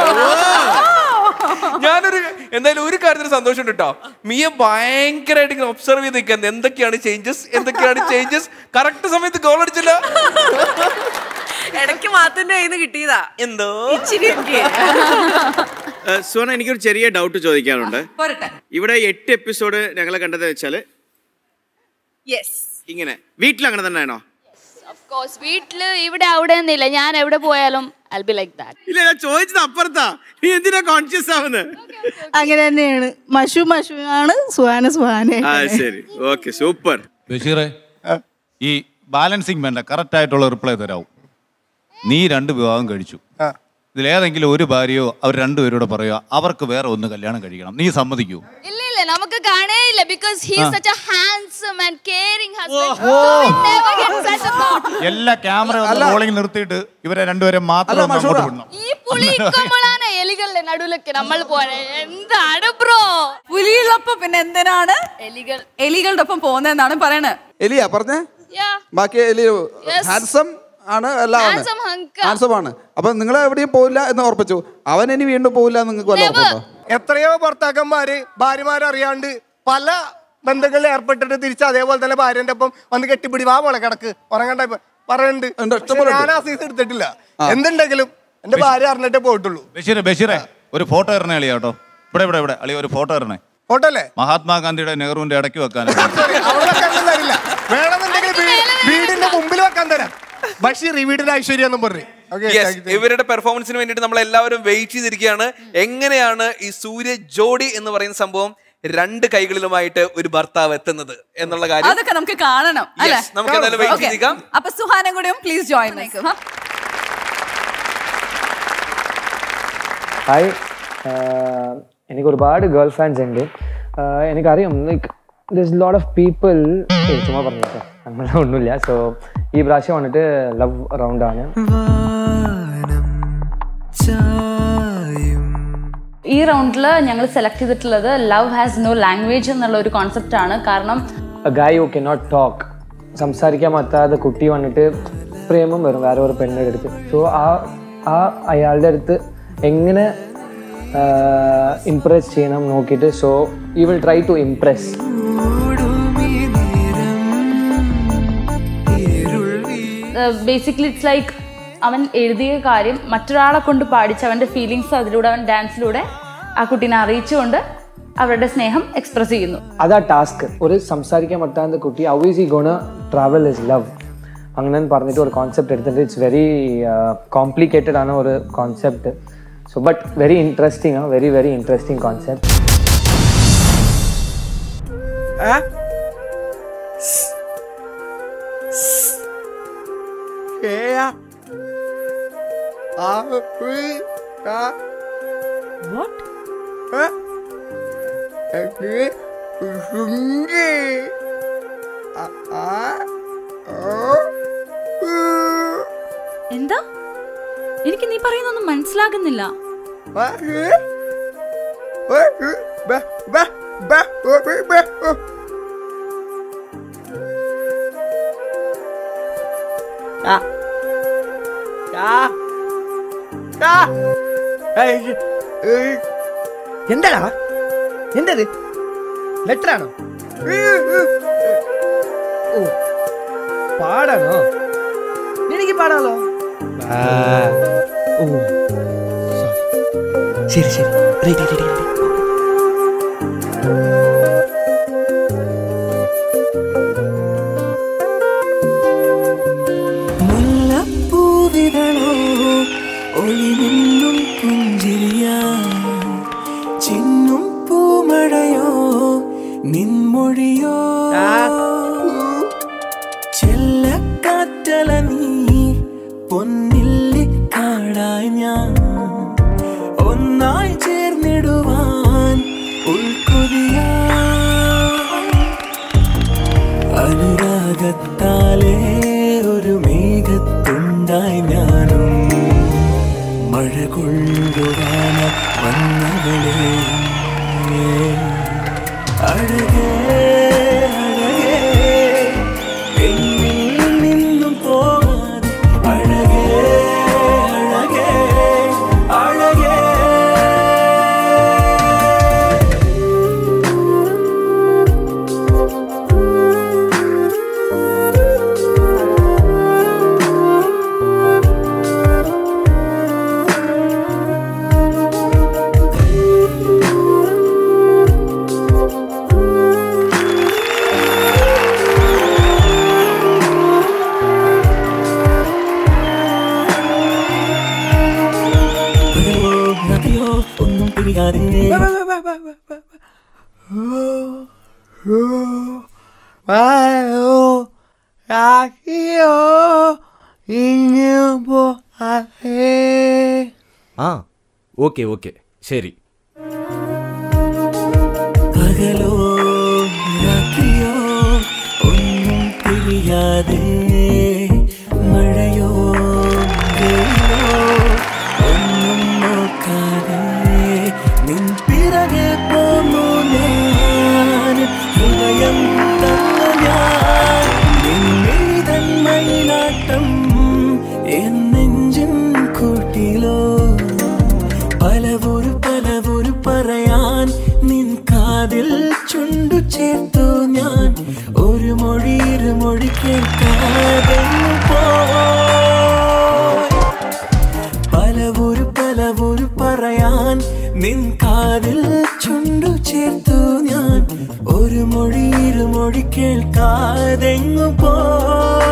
ഞാനൊരു എന്തായാലും ഒരു കാര്യത്തിൽ സന്തോഷമുണ്ട് കേട്ടോ മിയ ഭയങ്കരമായിട്ട് ഇങ്ങനെ ഒബ്സർവ് ചെയ്ത് നിൽക്കുന്നത് എന്തൊക്കെയാണ് ചേഞ്ചസ് എന്തൊക്കെയാണ് ചേഞ്ചസ് കറക്റ്റ് സമയത്ത് ഗോൾ അടിച്ചില്ല ഇടയ്ക്ക് മാത്തിന്റെ കയ്യിൽ നിന്ന് കിട്ടിയതാ എന്തോ ഇച്ചിരി എനിക്ക്. സുവർണ എനിക്കൊരു ചെറിയ ഡൗട്ട് ചോദിക്കാനുണ്ട് പോരട്ടെ ഇവിടെ എട്ട് എപ്പിസോഡ് ഞങ്ങൾ കണ്ടത് വെച്ചാല് യെസ് ഇങ്ങനെ വീട്ടിൽ അങ്ങനെ തന്നെയാണോ കോഴ്സ് വീട്ടില് ഇവിടെ അവിടെ ഒന്നുമില്ല ഞാൻ എവിടെ പോയാലും ഐ ബി ലൈക്ക് ദാറ്റ് ഇല്ല ഞാൻ ചോദിച്ചത് അപ്പുറത്താ നീ എന്തിനാ കോൺഷ്യസ് ആവുന്നത് അങ്ങനെ തന്നെയാണ് മഷു മഷു ആണ് സുഹാന സുഹാന ആ ശരി ഓക്കെ സൂപ്പർ ബഷീറെ ഈ ബാലൻസിങ് വേണ്ട കറക്റ്റ് ആയിട്ടുള്ള റിപ്ലൈ തരാവും നീ രണ്ട് വിവാഹം കഴിച്ചു ഇതിലേതെങ്കിലും ഒരു ഭാര്യയോ അവർ രണ്ടുപേരോട് പറയുക അവർക്ക് വേറെ ഒന്ന് കല്യാണം കഴിക്കണം നീ സമ്മതിക്കൂ ഇല്ല ഇല്ല നമുക്ക് കാണേയില്ല ബിക്കോസ് ഹി ആ. Such a handsome and caring husband ഓ. സച്ച് എ തോട്ട് എല്ലാ ക്യാമറ റോളിംഗ് നിർത്തിയിട്ട് ഇവരെ രണ്ടുപേരെ മാത്രം ഒന്ന് അങ്ങോട്ട് വിടണം ഈ പുളി ഇക്കുമ്പോഴാണ് എലികളുടെ നടുവിലൊക്കെ നമ്മൾ പോണേ എന്താണ് ബ്രോ പുലിയുള്ളപ്പോ പിന്നെ എന്തിനാണ് എലികൾ എലികളുടെ ഒപ്പം പോകുന്നതെന്നാണ് പറയണത് എലിയാ പറഞ്ഞേ ബാക്കി എലി ഹാൻസം ആണ് എല്ലാം ആണ് Handsome hunk. ഹാൻസം ആണ് അപ്പൊ നിങ്ങൾ എവിടെയും പോവില്ല എന്ന് ഉറപ്പിച്ചു അവൻ ഇനി വീണ്ടും പോവില്ല എന്ന് നിങ്ങൾക്ക് വല്ല ഉറപ്പുണ്ടോ എത്രയോ ഭർത്താക്കന്മാര് ഭാര്യമാരറിയാണ്ട് പല ബന്ധങ്ങളിൽ ഏർപ്പെട്ടിട്ട് തിരിച്ച് അതേപോലെ തന്നെ ഭാര്യന്റെ ഒപ്പം വന്ന് കെട്ടിപ്പിടി വാ മോളെ കിടക്ക് ഉറങ്ങണ്ട ഇപ്പൊ പറയുന്നുണ്ട് പക്ഷെ ഞാൻ ആ സീസ് എടുത്തിട്ടില്ല എന്തുണ്ടെങ്കിലും എന്റെ ഭാര്യ അറിഞ്ഞിട്ടേ പോയിട്ടുള്ളൂ ബഷീറെ ബഷീറെ ഒരു ഫോട്ടോ ഇറണേ അളിയാ കേട്ടോ ഇവിടെ ഇവിടെ ഇവിടെ അളിയ ഒരു ഫോട്ടോ ഇറണേ ഫോട്ടോ അല്ലേ മഹാത്മാഗാന്ധിയുടെ നെഹ്റുവിന്റെ ഇടയ്ക്ക് വെക്കാൻ അവിടെ വെക്കാനൊന്നും തരില്ല വേണമെന്നുണ്ടെങ്കിൽ വീ- വീടിന്റെ മുമ്പിൽ വെക്കാൻ തരാം ബഷീർ ഈ വീടിന്റെ ഐശ്വര്യം എന്നും പറഞ്ഞു Okay, Yes, thank you, thank you. ഇവരുടെ പെർഫോമൻസിന് വേണ്ടിയിട്ട് നമ്മൾ എല്ലാവരും വെയിറ്റ് ചെയ്തിരിക്കുകയാണ് എങ്ങനെയാണ് ഈ സൂര്യ ജോഡി എന്ന് പറയുന്ന സംഭവം രണ്ട് കൈകളിലുമായിട്ട് ഒരു ഭർത്താവ് എത്തുന്നത് എന്നുള്ള കാര്യം അതൊക്കെ നമുക്ക് കാണണം അല്ലേ Yes, നമുക്ക് എന്തായാലും wait Okay. ചെയ്തിരിക്കാം. അപ്പൊ സുഹാനം കൂടിയും പ്ലീസ് ജോയിൻ ഹായ് ആഹ് എനിക്ക് ഒരുപാട് ഗേൾ ഫ്രണ്ട്സ് ഉണ്ട് ആഹ് എനിക്കറിയാം like this lot of people ചുമ്മാ പറഞ്ഞേക്കാം അങ്ങനെ ഒന്നുമില്ല സോ ഈ പ്രാവശ്യം വന്നിട്ട് ലവ് റൗണ്ടാണ് ഈ റൗണ്ടിൽ ഞങ്ങൾ സെലക്ട് ചെയ്തിട്ടുള്ളത് ലവ് ഹാസ് നോ ലാംഗ്വേജ് എന്നുള്ള ഒരു കോൺസെപ്റ്റ് ആണ് കാരണം ഗായ് ഹു കനോട്ട് ടോക്ക് സംസാരിക്കാൻ പറ്റാത്ത കുട്ടി വന്നിട്ട് പ്രേമം വരും വേറെ ഒരു പെണ്ണിൻ്റെ അടുത്ത് സോ ആ ആ അയാളുടെ അടുത്ത് എങ്ങനെ ഇംപ്രസ് ചെയ്യണം നോക്കിയിട്ട് so you will try to impress basically it's like അവൻ എഴുതിയ കാര്യം മറ്റൊരാളെ കൊണ്ട് പാടിച്ച് അവൻ്റെ ഫീലിങ്സ് അതിലൂടെ അവൻ ഡാൻസിലൂടെ ആ കുട്ടീനെ അറിയിച്ചുകൊണ്ട് അവരുടെ സ്നേഹം എക്സ്പ്രസ് ചെയ്യുന്നു അതാ ടാസ്ക് ഒരു സംസാരിക്കാൻ പറ്റാത്ത കുട്ടി how is he gonna travel is love അങ്ങനെ പറഞ്ഞിട്ട് ഒരു കോൺസെപ്റ്റ് എടുത്തിട്ട് ഇറ്റ്സ് വെരി കോംപ്ലിക്കേറ്റഡ് ആണ് ഒരു concept so but very interesting ആ very very interesting concept What? എന്താ എനിക്ക് നീ പറയുന്നൊന്നും മനസ്സിലാകുന്നില്ല എന്താടാ എന്തത് ലെറ്റർ ആണോ ഓ പാടാണോ എനിക്ക് പാടാലോ ഓ sorry. ശരി ശരി റെഡി റെഡി റെഡി മുല്ലപ്പൂവിതളോ ഒളിമിന്നും പുഞ്ചിരിയാ ചിന്നും പൂമഴയോ നിൻമൊഴിയോ ചെല്ലക്കാറ്റല നീ പൊന്നില്ലി കാടായി ഞാൻ ഒന്നായി ചേർന്നിടുവാൻ ഉൾക്കൊതിയാ അനുരാഗത്താലേ ഒരു മേഘത്തുണ്ടായി ഞാനും മഴ കൊള്ളുവാന വന്നവളെ അഴകേ അഴകേ എന്നിൽ നിന്നും പോകാതെ അഴകേ അഴകേ അഴകേ പകലോ രാത്രിയോ ഒന്നും പിടികാതെ ആ ഓക്കെ ഓക്കെ ശരി പകലോ രാത്രിയോ ഒന്നും പിരിയാതെ മഴയോ വെയിലോ ഒന്നും നോക്കാതെ നിൻ പിറകെ പോന്നു ഞാൻ ഹൃദയം തന്നു ഞാൻ നിന്നിതൻ മയിലാട്ടം എന്നെഞ്ചിൻ കൂട്ടിലോ പലവൊരു പലവൊരു പറയാൻ നിൻ കാതിൽ ചുണ്ടു ചേർത്തു ഞാൻ ഒരു മൊഴി ഇരുമൊഴി കേൾക്കാതെ പലവൊരു പലവൊരു പറയാൻ നിൻ കാതിൽ ചുണ്ടു ചേർത്തു ഞാൻ ഒരു മൊഴി ഇരുമൊഴി കേൾക്കാതെങ്ങു പോയി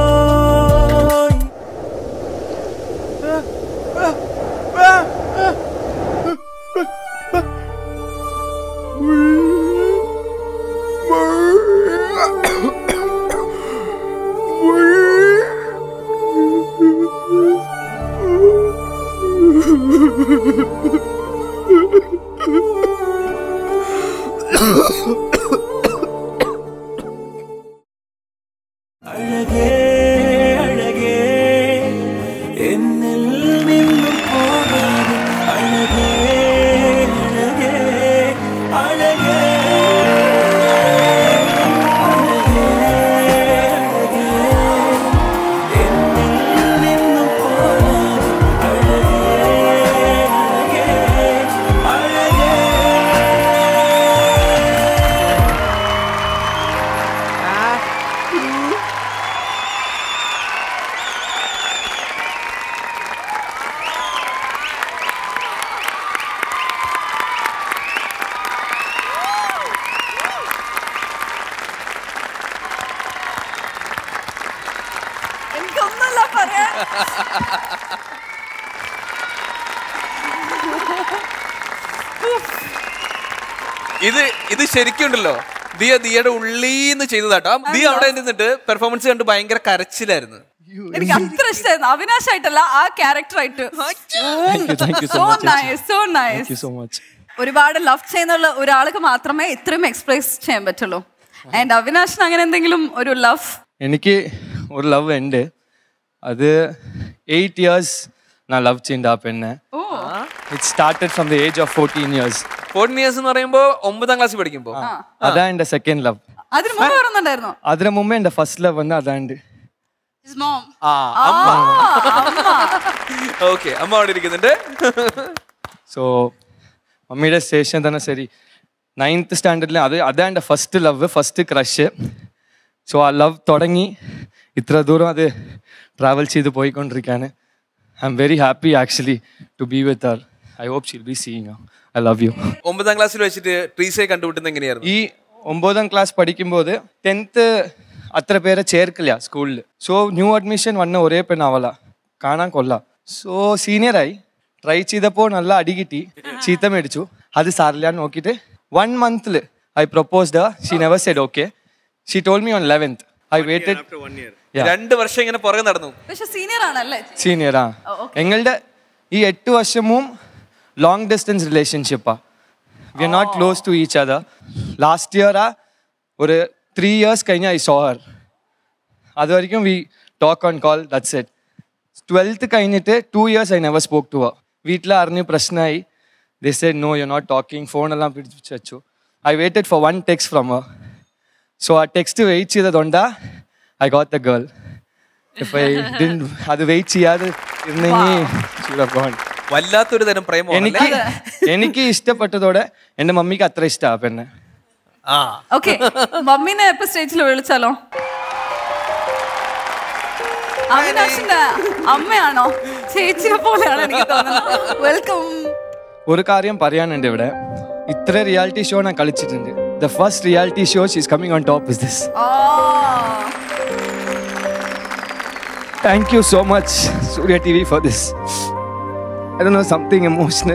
അഴകേ അഴകേ എന്നിൽ നിന്നും പോകാതെ അഴകേ അഴകേ അഴകേ അഴകേ അഴകേ എന്നിൽ നിന്നും പോകാതെ അഴകേ അഴകേ അഴകേ എനിക്കൊന്നല്ല പറയാൻ ഇത് ഇത് ശരിക്കുണ്ടല്ലോ ദിയ ദിയയുടെ ഉള്ളീന്ന് ചെയ്തതാട്ടോ ദിയ അവിടെ നിന്നിട്ട് പെർഫോമൻസ് കണ്ട് ഭയങ്കര കരച്ചിലായിരുന്നു എനിക്ക് അത്ര ഇഷ്ടമായിരുന്നു അവിനാശായിട്ടല്ല ആ ക്യാരക്ടറായിട്ട് thank you so so much, nice so nice so much ഒരുപാട് ലവ് ചെയ്യുന്നുള്ള ഒരാൾക്ക് മാത്രമേ ഇത്രയും എക്സ്പ്രസ് ചെയ്യാൻ പറ്റുള്ളൂ ആൻഡ് അവിനാശിന് അങ്ങനെ എന്തെങ്കിലും ഒരു ലവ് എനിക്ക് ഒരു ലവ് ഉണ്ട് അത് എയ്റ്റ് ഇയേഴ്സ് நான் லவ் ചെയ്യുന്ന ആ പെണ്ണെ ഓ It started from the age of 14 years. Fourteen years എന്ന് പറയുമ്പോൾ ഒമ്പതാം ക്ലാസ്സിൽ പഠിക്കുമ്പോൾ അതാ എൻ്റെ സെക്കൻഡ് ലവ് അതിന് മുമ്പ് വരുന്നുണ്ടായിരുന്നോ അതിന് മുമ്പേ എൻ്റെ ഫസ്റ്റ് ലവ് വന്ന് അതാണ്ട് His mom. ആ അമ്മ ഓക്കെ അമ്മ അവിടെ ഇരിക്കുന്നുണ്ട് സോ മമ്മിയുടെ സ്റ്റേഷൻ തന്നെ ശരി നയൻത്ത് സ്റ്റാൻഡേർഡിൽ അത് അതാ എൻ്റെ first love first crush so ആ ലവ് തുടങ്ങി ഇത്ര ദൂരം അത് ട്രാവൽ ചെയ്ത് പോയിക്കൊണ്ടിരിക്കുകയാണ് I'm very happy actually to be with her I hope she'll be seeing I love you ഒമ്പതാം ക്ലാസ്സിൽ വെച്ചിട്ട് ട്രീസയെ കണ്ടുപിട്ടുന്നത് എങ്ങനെയായിരുന്നു ഈ ഒമ്പതാം ക്ലാസ് പഠിക്കുമ്പോൾ ടെൻത്ത് അത്ര പേരെ ചേർക്കില്ല സ്കൂളിൽ സോ ന്യൂ അഡ്മിഷൻ വന്ന ഒരേ പെണ്ണ് അവള കാണാൻ കൊള്ളാം സോ സീനിയറായി ട്രൈ ചെയ്തപ്പോൾ നല്ല അടി കിട്ടി ചീത്ത മേടിച്ചു അത് സാറില്ല നോക്കിയിട്ട് വൺ മന്തിൽ I proposed she never said okay she told me on eleventh I waited രണ്ട് വർഷം ഇങ്ങനെ പുറകെ നടന്നു പക്ഷെ സീനിയർ ആണല്ലേ സീനിയറാ ഓ, okay. എങ്ങളുടെ ഈ എട്ട് വർഷവും ലോങ് ഡിസ്റ്റൻസ് റിലേഷൻഷിപ്പാ we are not close to each other last ഇയറാ ഒരു ത്രീ ഇയേഴ്സ് കഴിഞ്ഞ ഐ സോഹർ അത് വரைക്കും we talk on call that's it twelfth കഴിഞ്ഞിട്ട് two years I never spoke to അവർ വീട്ടിൽ അറിഞ്ഞ് പ്രശ്നമായി they said no you not talking ഫോണെല്ലാം പിടിച്ച് വെച്ചു I waited for one text from her so ആ ടെക്സ്റ്റ് വെയിറ്റ് ചെയ്തതുകൊണ്ടാ ഐ ഗോട്ട് ദ ഗേൾ ഇപ്പൊ അത് വെയിറ്റ് ചെയ്യാതെ ഇരുന്നെങ്കിൽ വല്ലാത്തൊരു തരം പ്രേമം എനിക്ക് എനിക്ക് ഇഷ്ടപ്പെട്ടതോടെ എന്റെ മമ്മിക്ക് അത്ര ഇഷ്ടമാ പെണ്ണെ ആ ഓക്കെ മമ്മീനെ ഇപ്പൊ സ്റ്റേജിൽ വിളിച്ചാലോ അവിനാശിന്റെ അമ്മയാണോ ചേച്ചിയെ പോലെയാണ് എനിക്ക് തോന്നുന്നത് വെൽക്കം ഒരു കാര്യം പറയാനുണ്ട് ഇവിടെ ഇത്ര റിയാലിറ്റി ഷോ ഞാൻ കളിച്ചിട്ടുണ്ട് the first reality show she's coming on top is this thank you so much Surya T V for this I do know something emotional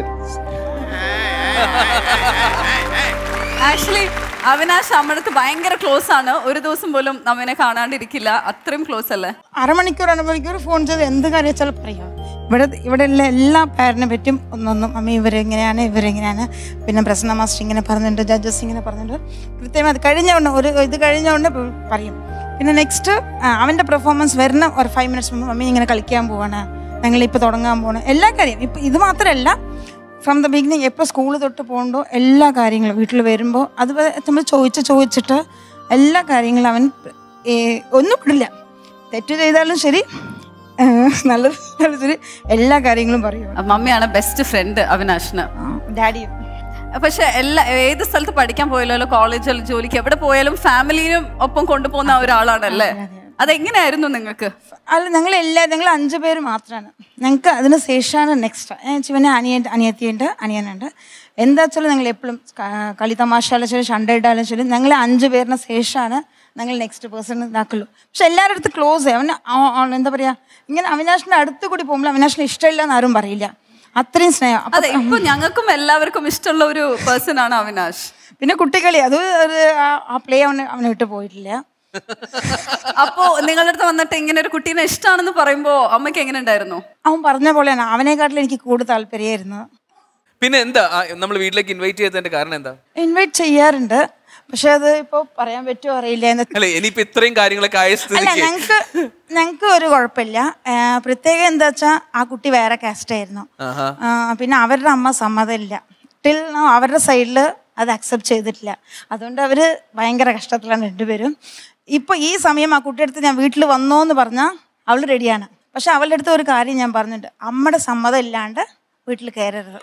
actually Avinash അമ്മടുത്ത് ഭയങ്കര ക്ലോസ് ആണ് ഒരു ദിവസം പോലും നമ്മനെ കാണാണ്ടിരിക്കില്ല അത്രയും ക്ലോസ് അല്ലേ അരമണിക്കൂർ അരമണിക്കൂർ ഫോൺ ചെയ്ത് എന്ത് കാര്യം വെച്ചാൽ പറയാം ഇവിടെ ഇവിടെ ഉള്ള എല്ലാ പേരനെ പറ്റും ഒന്നൊന്നും അമ്മ ഇവരെങ്ങനെയാണ് ഇവരെങ്ങനെയാണ് പിന്നെ പ്രസന്ന മാസ്റ്റർ ഇങ്ങനെ പറഞ്ഞിട്ടുണ്ട് ജഡ്ജസ് ഇങ്ങനെ പറഞ്ഞിട്ടുണ്ട് കൃത്യമായി അത് കഴിഞ്ഞ ഉടനെ ഒരു ഇത് കഴിഞ്ഞ ഉടനെ പ- പറയും പിന്നെ നെക്സ്റ്റ് അവൻ്റെ പെർഫോമൻസ് വരുന്ന ഒരു ഫൈവ് മിനിറ്റ്സ് മുമ്പ് മമ്മി ഇങ്ങനെ കളിക്കാൻ പോവാണ് ഞങ്ങളിപ്പോൾ തുടങ്ങാൻ പോവാണ് എല്ലാ കാര്യം ഇപ്പം ഇത് മാത്രമല്ല ഫ്രം ദ ബിഗിനിങ് എപ്പോൾ സ്കൂൾ തൊട്ട് പോകുമ്പോൾ എല്ലാ കാര്യങ്ങളും വീട്ടിൽ വരുമ്പോൾ അത് നമ്മൾ ചോദിച്ച് ചോദിച്ചിട്ട് എല്ലാ കാര്യങ്ങളും അവൻ ഏ, ഒന്നും വിടില്ല തെറ്റ് ചെയ്താലും ശരി ഏഹ്, നല്ലത് ചെയ്താലും ശരി എല്ലാ കാര്യങ്ങളും പറയും മമ്മിയാണ് ബെസ്റ്റ് ഫ്രണ്ട് അവിനാശിന് ഡാഡിയും പക്ഷെ എല്ലാ ഏത് സ്ഥലത്ത് പഠിക്കാൻ പോയാലോ കോളേജിൽ ജോലിക്ക് എവിടെ പോയാലും ഫാമിലിനും ഒപ്പം കൊണ്ടുപോകുന്ന ഒരാളാണല്ലേ അതെങ്ങനെയായിരുന്നു നിങ്ങൾക്ക് അല്ല ഞങ്ങൾ എല്ലാ ഞങ്ങൾ അഞ്ച് പേര് മാത്രമാണ് ഞങ്ങൾക്ക് അതിന് ശേഷമാണ് നെക്സ്റ്റ് ശിവന് അനിയൻ അനിയത്തിയുണ്ട് അനിയനുണ്ട് എന്താ വെച്ചാൽ ഞങ്ങൾ എപ്പോഴും കളി തമാശയാലും ശരി ഷണ്ടേഡാലും ശരി ഞങ്ങൾ അഞ്ച് പേരിന് ശേഷമാണ് ഞങ്ങൾ നെക്സ്റ്റ് പേഴ്സൺ ഇതാക്കുള്ളൂ പക്ഷെ എല്ലാവരുടെ അടുത്ത് ക്ലോസ് അവന് ആ- ആ- എന്താ പറയുക ഇങ്ങനെ അവിനാശിൻ്റെ അടുത്ത് കൂടി പോകുമ്പോൾ അവിനാശിന് ഇഷ്ടമില്ല എന്ന് ആരും പറയില്ല അത്രയും സ്നേഹം അപ്പൊ- അതെ ഇപ്പൊ ഞങ്ങൾക്കും എല്ലാവർക്കും ഇഷ്ടമുള്ള ഒരു പേഴ്സൺ ആണ് അവിനാശ് പിന്നെ കുട്ടികളി അത് ഒരു ആ- ആ പ്ലേ അവന് അവന് വിട്ട് പോയിട്ടില്ല അപ്പോ നിങ്ങളുടെ അടുത്ത് വന്നിട്ട് ഇങ്ങനെ ഒരു കുട്ടീനെ ഇഷ്ടമാണെന്ന് പറയുമ്പോ അമ്മയ്ക്ക് എങ്ങനെ ഉണ്ടായിരുന്നു അവൻ പറഞ്ഞ പോലെയാണ് അവനെക്കാട്ടിലും എനിക്ക് കൂടുതൽ താല്പര്യമായിരുന്നു പിന്നെ എന്താ നമ്മൾ വീട്ടിലേക്ക് ഇൻവൈറ്റ് ചെയ്തതിന്റെ കാരണം എന്താ ഇൻവൈറ്റ് ചെയ്യാറുണ്ട് പക്ഷെ അത് ഇപ്പോൾ പറയാൻ പറ്റുമോ അറിയില്ല എന്ന് അല്ലെ ഇനിയിപ്പോ ഇത്രയും കാര്യങ്ങളൊക്കെ ആയ അല്ല സ്ഥിതിക്ക് ഞങ്ങൾക്ക് ഞങ്ങൾക്ക് ഒരു കുഴപ്പമില്ല ആ, പ്രത്യേകം എന്താ വെച്ചാൽ ആ കുട്ടി വേറെ കാസ്റ്റ് ആയിരുന്നു ആഹാ. ആ, പിന്നെ അവരുടെ അമ്മ സമ്മതമില്ല ടിൽ അവരുടെ സൈഡിൽ അത് അക്സെപ്റ്റ് ചെയ്തിട്ടില്ല അതുകൊണ്ട് അവർ ഭയങ്കര കഷ്ടത്തിലാണ് രണ്ടുപേരും ഇപ്പോൾ ഈ സമയം ആ കുട്ടിയുടെ അടുത്ത് ഞാൻ വീട്ടിൽ വന്നോ എന്ന് പറഞ്ഞാൽ അവൾ റെഡിയാണ് പക്ഷെ അവളുടെ അടുത്ത് ഒരു കാര്യം ഞാൻ പറഞ്ഞിട്ടുണ്ട് അമ്മയുടെ സമ്മതം ഇല്ലാണ്ട് വീട്ടിൽ കയറരുത്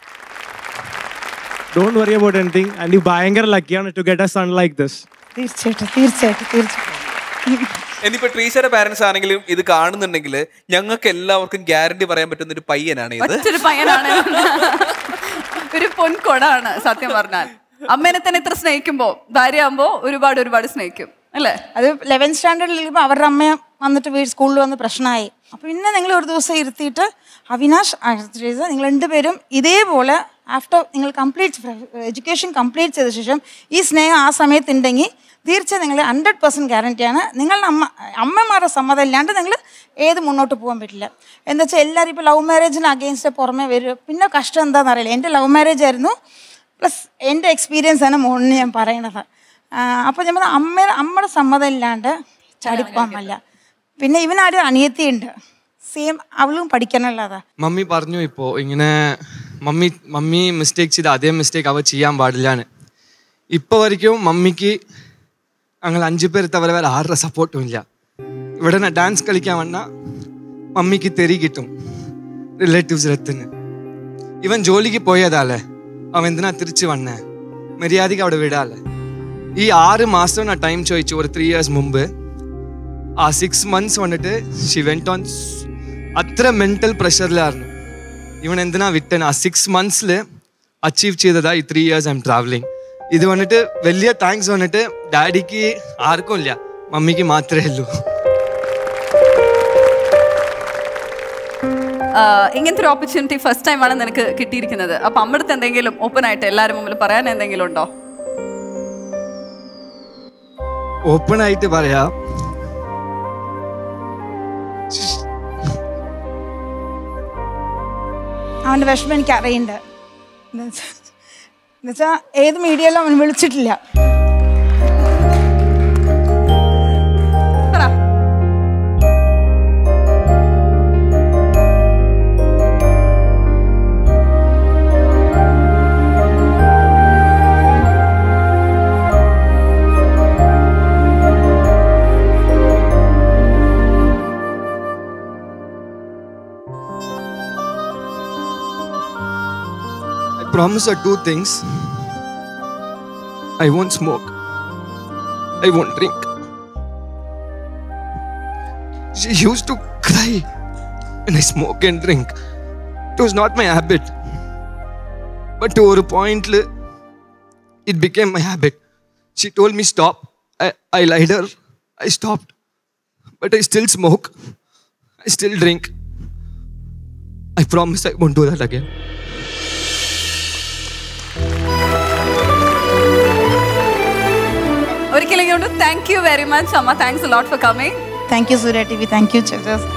don't worry about anything and you ഭയങ്കര ലക്കിയാണ് to get a son like this തീർച്ചയായിട്ടും തീർച്ചയായിട്ടും തീർച്ചയായിട്ടും ഇനിയിപ്പോ ട്രീസയുടെ പാരന്റ്സ് ആണെങ്കിലും ഇത് കാണുന്നുണ്ടെങ്കിൽ ഞങ്ങൾക്ക് എല്ലാവർക്കും ഗ്യാരണ്ടി പറയാൻ പറ്റുന്ന ഒരു പയ്യനാണ് ഇത് ഒറ്റൊരു പയ്യനാണ് ഒരു പൊൻകൊടാണ് സത്യം പറഞ്ഞാൽ അമ്മേനെ തന്നെ ഇത്ര സ്നേഹിക്കുമ്പോ ഭാര്യയാകുമ്പോ ഒരുപാട് ഒരുപാട് സ്നേഹിക്കും അല്ലേ അത് ലെവൻ സ്റ്റാൻഡേർഡിൽ ഇരിക്കുമ്പോൾ അവരുടെ അമ്മ വന്നിട്ട് വീട് സ്കൂളിൽ വന്ന് പ്രശ്നമായി അപ്പോൾ പിന്നെ നിങ്ങൾ ഒരു ദിവസം ഇരുത്തിയിട്ട് അവിനാഷ് ആ, ശ്രീജ, നിങ്ങൾ രണ്ടുപേരും ഇതേപോലെ ആഫ്റ്റർ നിങ്ങൾ കംപ്ലീറ്റ് എഡ്യൂക്കേഷൻ കംപ്ലീറ്റ് ചെയ്ത ശേഷം ഈ സ്നേഹം ആ സമയത്ത് ഉണ്ടെങ്കിൽ തീർച്ചയായും നിങ്ങൾ ഹൺഡ്രഡ് പെർസെൻറ്റ് ഗ്യാരണ്ടിയാണ് നിങ്ങളുടെ അമ്മ അമ്മമാരുടെ സമ്മതം ഇല്ലാണ്ട് നിങ്ങൾ ഏത് മുന്നോട്ട് പോകാൻ പറ്റില്ല എന്താ വെച്ചാൽ എല്ലാവരും ഇപ്പോൾ ലവ് മാരേജിന് അഗെയിൻസ്റ്റ് പുറമെ വരും പിന്നെ കഷ്ടം എന്താണെന്ന് അറിയില്ല എൻ്റെ ലവ് മാരേജ് ആയിരുന്നു പ്ലസ് എൻ്റെ എക്സ്പീരിയൻസ് ആണ് മോളിന് ഞാൻ പറയണത് അപ്പോൾ ഞാൻ പറഞ്ഞ അമ്മ അമ്മയുടെ സമ്മതം ഇല്ലാണ്ട് ചാടിപ്പോകാൻ പറ്റില്ല പിന്നെ ഇവനാരും അനിയത്തിയുണ്ട് സെയിം അവളും പഠിക്കണമല്ലോ അതാ മമ്മി പറഞ്ഞു ഇപ്പോൾ ഇങ്ങനെ മമ്മി മമ്മി മിസ്റ്റേക്ക് ചെയ്ത അതേ മിസ്റ്റേക്ക് അവ ചെയ്യാൻ പാടില്ലാന്ന് ഇപ്പോൾ വരയ്ക്കും മമ്മിക്ക് ഞങ്ങൾ അഞ്ചു പേര് തവരെ വേറെ ആരുടെ സപ്പോർട്ടും ഇല്ല ഇവിടെ ഡാൻസ് കളിക്കാൻ വന്നാൽ മമ്മിക്ക് തെറി കിട്ടും റിലേറ്റീവ്സ് എത്തുന്നു ഇവൻ ജോലിക്ക് പോയതാലേ അവൻ എന്തിനാ തിരിച്ചു വന്നേ മര്യാദയ്ക്ക് അവിടെ വിടാല്ലേ ഈ ആറ് മാസം ഞാൻ ടൈം ചോദിച്ചു ഒരു ത്രീ ഇയേഴ്സ് മുമ്പ് ആ സിക്സ് മന്ത്സ് വന്നിട്ട് ഷി വെൻറ്റ് ഓൺ അത്ര മെന്റൽ പ്രഷറിലായിരുന്നു ഇവൻ എന്തിനാ വിട്ടൻ ആ സിക്സ് മന്ത്സിൽ അച്ചീവ് ചെയ്തതാ ഈ three years I'm travelling ഇത് വന്നിട്ട് വലിയ താങ്ക്സ് വന്നിട്ട് ഡാഡിക്ക് ആർക്കും ഇല്ല മമ്മിക്ക് മാത്രമേ ഉള്ളൂ ആഹ് ഇങ്ങനത്തെ ഒരു ഓപ്പർച്യൂണിറ്റി ഫസ്റ്റ് ടൈം ആണ് നിനക്ക് കിട്ടിയിരിക്കുന്നത് അപ്പൊ അമ്മടുത്ത് എന്തെങ്കിലും ഓപ്പൺ ആയിട്ട് എല്ലാവരും മുമ്പിൽ പറയാൻ എന്തെങ്കിലും ഉണ്ടോ ഓപ്പൺ ആയിട്ട് പറയാം അവൻ്റെ വിഷമം എനിക്ക് അറിയണ്ട് എന്നുവെച്ചാൽ ഏത് മീഡിയയിലും അവൻ വിളിച്ചിട്ടില്ല I promise her two things. I won't smoke. I won't drink. She used to cry when I smoke and drink. It was not my habit. But to a point, it became my habit. She told me stop. I, I lied her. I stopped. But I still smoke. I still drink. I promise I won't do that again. ഒരിക്കലും കൊണ്ട് താങ്ക് യു വെരി മച്ച് അമ്മ thanks lot for coming thank you Surya T V thank you ചേച്ചേഴ്സ്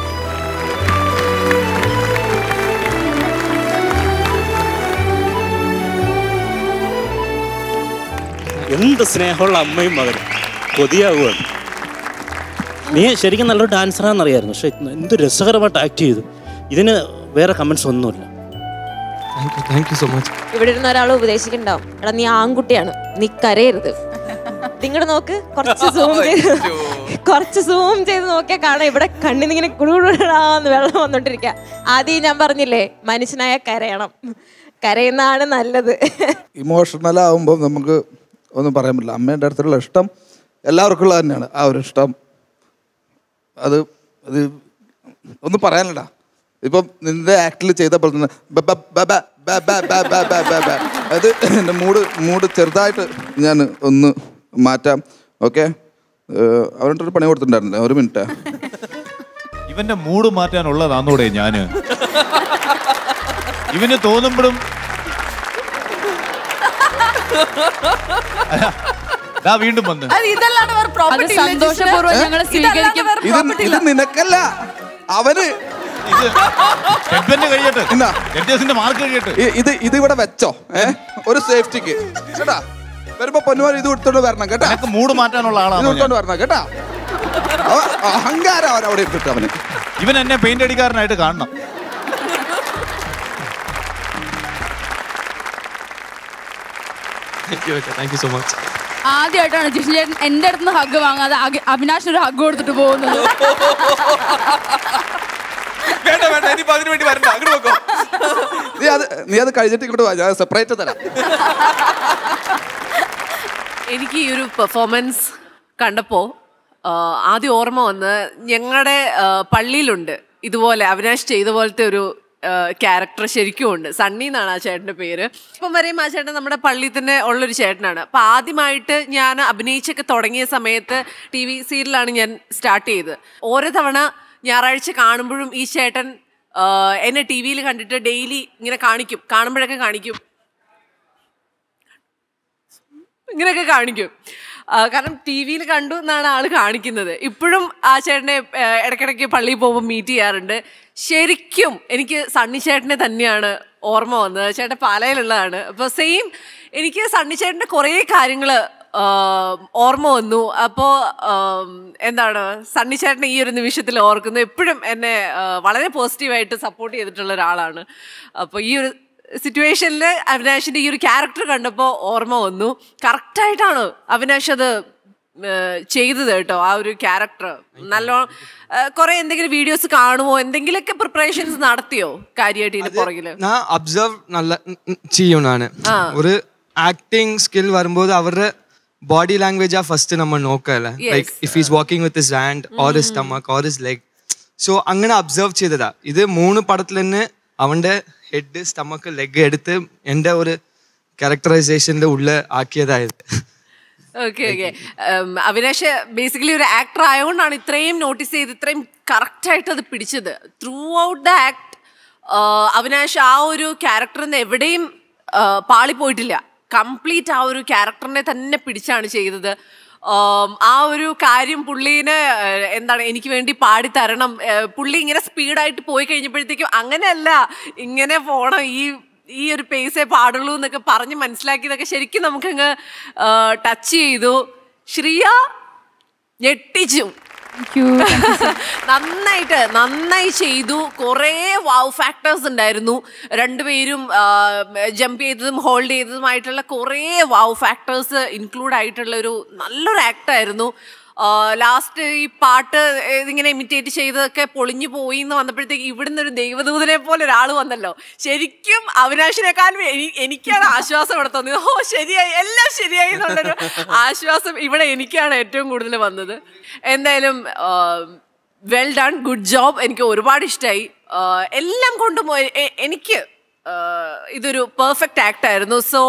എന്ത് സ്നേഹമുള്ള അമ്മയും മകനും കൊതിയാവുകയാണ് നീ ശരിക്കും നല്ലൊരു ഡാൻസറാണെന്നറിയായിരുന്നു പക്ഷെ എന്ത് രസകരമായിട്ട് ആക്ട് ചെയ്തു ഇതിന് വേറെ കമൻസ് ഒന്നുമില്ല thank you thank you so much ഇവിടെ ഇരുന്ന ഒരാൾ ഉപദേശിക്കുന്നുണ്ടാവും എടാ നീ ആൺകുട്ടിയാണ് നീ കരയരുത് നിങ്ങടെ നോക്ക് കുറച്ച് സൂം ചെയ്ത് കുറച്ച് സൂം ചെയ്ത് നോക്കിയാൽ കാണാം ഇവിടെ കണ്ണിന്നിങ്ങനെ കുടുകുടാന്ന് വെള്ളം വന്നോണ്ടിരിക്കുക ആദ്യം ഞാൻ പറഞ്ഞില്ലേ മനുഷ്യനായ കരയണം കരയുന്നതാണ് നല്ലത് ഇമോഷണൽ ആവുമ്പോൾ നമുക്ക് ഒന്നും പറയാൻ പറ്റില്ല അമ്മേൻ്റെ അടുത്തുള്ള ഇഷ്ടം എല്ലാവർക്കും ഉള്ളത് തന്നെയാണ് ആ ഒരു ഇഷ്ടം അത് അത് ഒന്നും പറയാനില്ലടാ ഇപ്പം നിന്റെ ആക്ടിൽ ചെയ്തപ്പോൾ തന്നെ ബ ബ ബ ബ ബ ബ ബ ബ ബ ബ ബ. അത് എൻ്റെ മൂഡ് മൂഡ് ചെറുതായിട്ട് ഞാൻ ഒന്ന് മാറ്റാം ഓക്കെ അവരുടെ പണി കൊടുത്തിട്ടുണ്ടായിരുന്നില്ല ഒരു മിനിറ്റ് ഇവന്റെ മൂഡ് മാറ്റാനുള്ളതാന്നൂടെ ഞാന് ഇവന് തോന്നുമ്പോഴും ദാ വീണ്ടും വന്ന് അത് ഇതല്ലാണ്ട് വേറെ പ്രോപ്പർട്ടി അത് സന്തോഷപൂർവ്വം ഞങ്ങൾ സ്വീകരിക്കും. ഇത് ഇത് നിനക്കല്ല അവന് ഹെഡ്ബന്റ് കഴിയട്ടെ ജഡ്ജസിന്റെ മാർക്ക് കഴിയട്ടെ ഇ- ഇത് ഇത് ഇവിടെ വെച്ചോ ഏ ഒരു സേഫ്റ്റിക്ക് കേട്ടാ വരുമ്പോ പൊന്നുമാർ ഇത് എടുത്തോണ്ട് വരണം കേട്ടാ മൂഡ് മാറ്റാനുള്ള ഇത് ആളാണ് എടുത്തോണ്ട് വരണം കേട്ടാ അവ- അഹങ്കാരം അവൻ അവിടെ ഇട്ടിട്ട് അവന് ഇവൻ എന്നെ പെയിന്റ് അടിക്കാരനായിട്ട് കാണണം thank you thank you so much ആദ്യമായിട്ടാണ് ജിഷൻ ചേട്ടൻ എന്റെ അടുത്ത് നിന്ന് ഹഗ് വാങ്ങാതെ അഗ- അവിനാഷിന് ഒരു ഹഗ് കൊടുത്തിട്ട് പോകുന്നത് വേണ്ട വേണ്ട ഇനിയിപ്പോ അതിനു വേണ്ടി വരണ്ട അങ്ങോട്ട് നോക്കോ നീ അത് നീ അത് കഴിഞ്ഞിട്ട് ഇങ്ങോട്ട് വാ ഞാൻ സെപ്പറേറ്റ് തരാം എനിക്ക് ഈ ഒരു പെർഫോമൻസ് കണ്ടപ്പോൾ ആദ്യം ഓർമ്മ വന്ന് ഞങ്ങളുടെ പള്ളിയിലുണ്ട് ഇതുപോലെ അവിനാഷ് ചെയ്ത പോലത്തെ ഒരു ക്യാരക്ടർ ശരിക്കും ഉണ്ട് സണ്ണി എന്നാണ് ആ ചേട്ടൻ്റെ പേര് ഇപ്പം വരെയും ആ ചേട്ടൻ നമ്മുടെ പള്ളിയിൽ തന്നെ ഉള്ളൊരു ചേട്ടനാണ് അപ്പം ആദ്യമായിട്ട് ഞാൻ അഭിനയിച്ചൊക്കെ തുടങ്ങിയ സമയത്ത് ടി വി സീരിയലാണ് ഞാൻ സ്റ്റാർട്ട് ചെയ്തത് ഓരോ തവണ ഞായറാഴ്ച കാണുമ്പോഴും ഈ ചേട്ടൻ ആ, എന്നെ ടി വിയിൽ കണ്ടിട്ട് ഡെയിലി ഇങ്ങനെ കാണിക്കും കാണുമ്പോഴൊക്കെ കാണിക്കും ഇങ്ങനെയൊക്കെ കാണിക്കും ആ, കാരണം ടി വിയിൽ കണ്ടു എന്നാണ് ആള് കാണിക്കുന്നത് ഇപ്പോഴും ആ ചേട്ടനെ ആ, ഇടയ്ക്കിടയ്ക്ക് പള്ളിയിൽ പോകുമ്പോൾ മീറ്റ് ചെയ്യാറുണ്ട് ശരിക്കും എനിക്ക് സണ്ണി ചേട്ടനെ തന്നെയാണ് ഓർമ്മ വന്നത് ചേട്ടൻ പാലയിലുള്ളതാണ് അപ്പോൾ സെയിം എനിക്ക് സണ്ണി ചേട്ടൻ്റെ കുറേ കാര്യങ്ങൾ ഓർമ്മ വന്നു അപ്പോ ആം, എന്താണ് സണ്ണി ചേട്ടൻ ഈ ഒരു നിമിഷത്തിൽ ഓർക്കുന്നു എപ്പോഴും എന്നെ ആ, വളരെ പോസിറ്റീവായിട്ട് സപ്പോർട്ട് ചെയ്തിട്ടുള്ള ഒരാളാണ് അപ്പോൾ ഈ ഒരു സിറ്റുവേഷനിൽ അവിനാഷിന്റെ ഈ ഒരു ക്യാരക്ടർ കണ്ടപ്പോൾ ഓർമ്മ വന്നു കറക്റ്റായിട്ടാണ് അവിനാഷ് അത് ഏഹ് ചെയ്തത് കേട്ടോ ആ ഒരു ക്യാരക്ടർ നല്ലോണം കുറെ എന്തെങ്കിലും വീഡിയോസ് കാണുമോ എന്തെങ്കിലുമൊക്കെ പ്രിപ്പറേഷൻസ് നടത്തിയോ കാര്യമായിട്ട് ഇതിന് പുറകില് ഞാൻ അബ്സർവ് നല്ല ചെയ്യും ഞാൻ ആ. ഒരു ആക്ടിങ് സ്കിൽ വരുമ്പോൾ അവരുടെ ബോഡി ലാംഗ്വേജ് ആ ഫസ്റ്റ് നമ്മൾ നോക്കല്ലേ Yes. Like if is walking with his hand or his stomach or his leg so അങ്ങനെ അബ്സർവ് ചെയ്തതാ ഇത് മൂന്ന് പടത്തിൽ തന്നെ അവന്റെ ഹെഡ് സ്റ്റമക്ക് ലെഗ് എടുത്ത് എൻ്റെ ഒരു ക്യാരക്ടറൈസേഷൻ്റെ ഉള്ളിൽ ആക്കിയതായത് ഓക്കെ ഓക്കെ അവിനാഷ് ബേസിക്കലി ഒരു ആക്ടർ ആയതുകൊണ്ടാണ് ഇത്രയും നോട്ടീസ് ചെയ്ത് ഇത്രയും കറക്റ്റായിട്ട് അത് പിടിച്ചത് throughout the act Avinash ആ ഒരു ക്യാരക്ടറിൽ നിന്ന് എവിടെയും ആ, പാളിപ്പോയിട്ടില്ല കംപ്ലീറ്റ് ആ ഒരു ക്യാരക്ടറിനെ തന്നെ പിടിച്ചാണ് ചെയ്തത് ആം, ആ ഒരു കാര്യം പുള്ളീനെ ആ, എന്താണ് എനിക്ക് വേണ്ടി പാടിത്തരണം ആ, പുള്ളി ഇങ്ങനെ സ്പീഡായിട്ട് പോയി കഴിഞ്ഞപ്പോഴത്തേക്കും അങ്ങനെയല്ല ഇങ്ങനെ പോണം ഈ ഈ ഒരു പേസേ പാടുള്ളൂ എന്നൊക്കെ പറഞ്ഞ് മനസ്സിലാക്കിയതൊക്കെ ശരിക്കും നമുക്കങ്ങ് ടച്ച് ചെയ്തു ശ്രീയ ഞെട്ടിച്ചു നന്നായിട്ട് നന്നായി ചെയ്തു കുറേ വാവ് ഫാക്ടേഴ്സ് ഉണ്ടായിരുന്നു രണ്ടുപേരും ജമ്പ് ചെയ്തതും ഹോൾഡ് ചെയ്തതുമായിട്ടുള്ള കുറേ വാവ് ഫാക്ടേഴ്സ് ഇൻക്ലൂഡ് ആയിട്ടുള്ള ഒരു നല്ലൊരു ആക്ടായിരുന്നു ലാസ്റ്റ് ഈ പാട്ട് ഇതിങ്ങനെ ഇമിറ്റേറ്റ് ചെയ്തതൊക്കെ പൊളിഞ്ഞു പോയി എന്ന് വന്നപ്പോഴത്തേക്ക് ഇവിടുന്ന് ഒരു ദൈവദൂതനെ പോലെ ഒരാൾ വന്നല്ലോ ശരിക്കും അവിനാശിനെക്കാളും എനി- എനിക്കാണ് ആശ്വാസം ഇവിടെ തോന്നിയത് ഓ ശരിയായി എല്ലാം ശരിയായി എന്നുള്ളൊരു ആശ്വാസം ഇവിടെ എനിക്കാണ് ഏറ്റവും കൂടുതൽ വന്നത് എന്തായാലും വെൽ ഡൺ ഗുഡ് ജോബ് എനിക്ക് ഒരുപാട് ഇഷ്ടമായി എല്ലാം കൊണ്ടും ഒ- എ- എനിക്ക് ആ, ഇതൊരു പെർഫെക്റ്റ് ആക്ട് ആയിരുന്നു so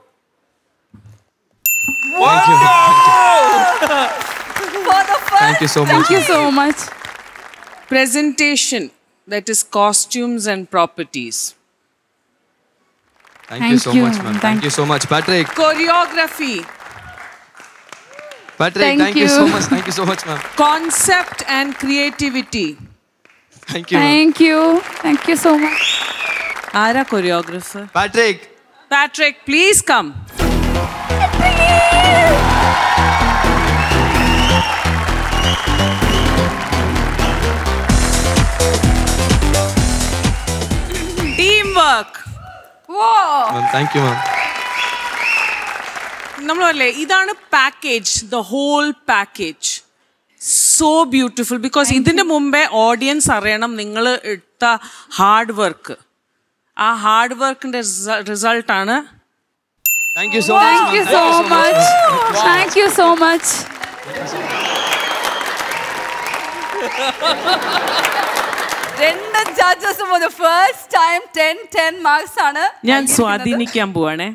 Thank you so much. Thank you so much. Presentation, that is costumes and properties. Thank, you so much, man. Thank, you so much, Patrick. Choreography, Patrick, Thank thank, you. so you. much. Thank you so much, ma'am. concept and creativity. Thank you. ma'am. Thank you thank you so much ആരാ choreographer Patrick. Patrick please come team work Ma'am, thank you, ma'am. നമ്മൾ പറയില്ലേ ഇതാണ് package the whole package so beautiful because ഇതിന്റെ മുമ്പേ ഓഡിയൻസ് അറിയണം നിങ്ങൾ എടുത്ത ഹാർഡ് വർക്ക് ആ ഹാർഡ് വർക്കിന്റെ റിസൾട്ടാണ് Thank you so much. Thank you ma'am. So Thank you much thank you so much രണ്ട് ജഡ്ജസും first time ten ten marks ആണ് ഞാൻ സ്വാധീനിക്കാൻ പോവാണേ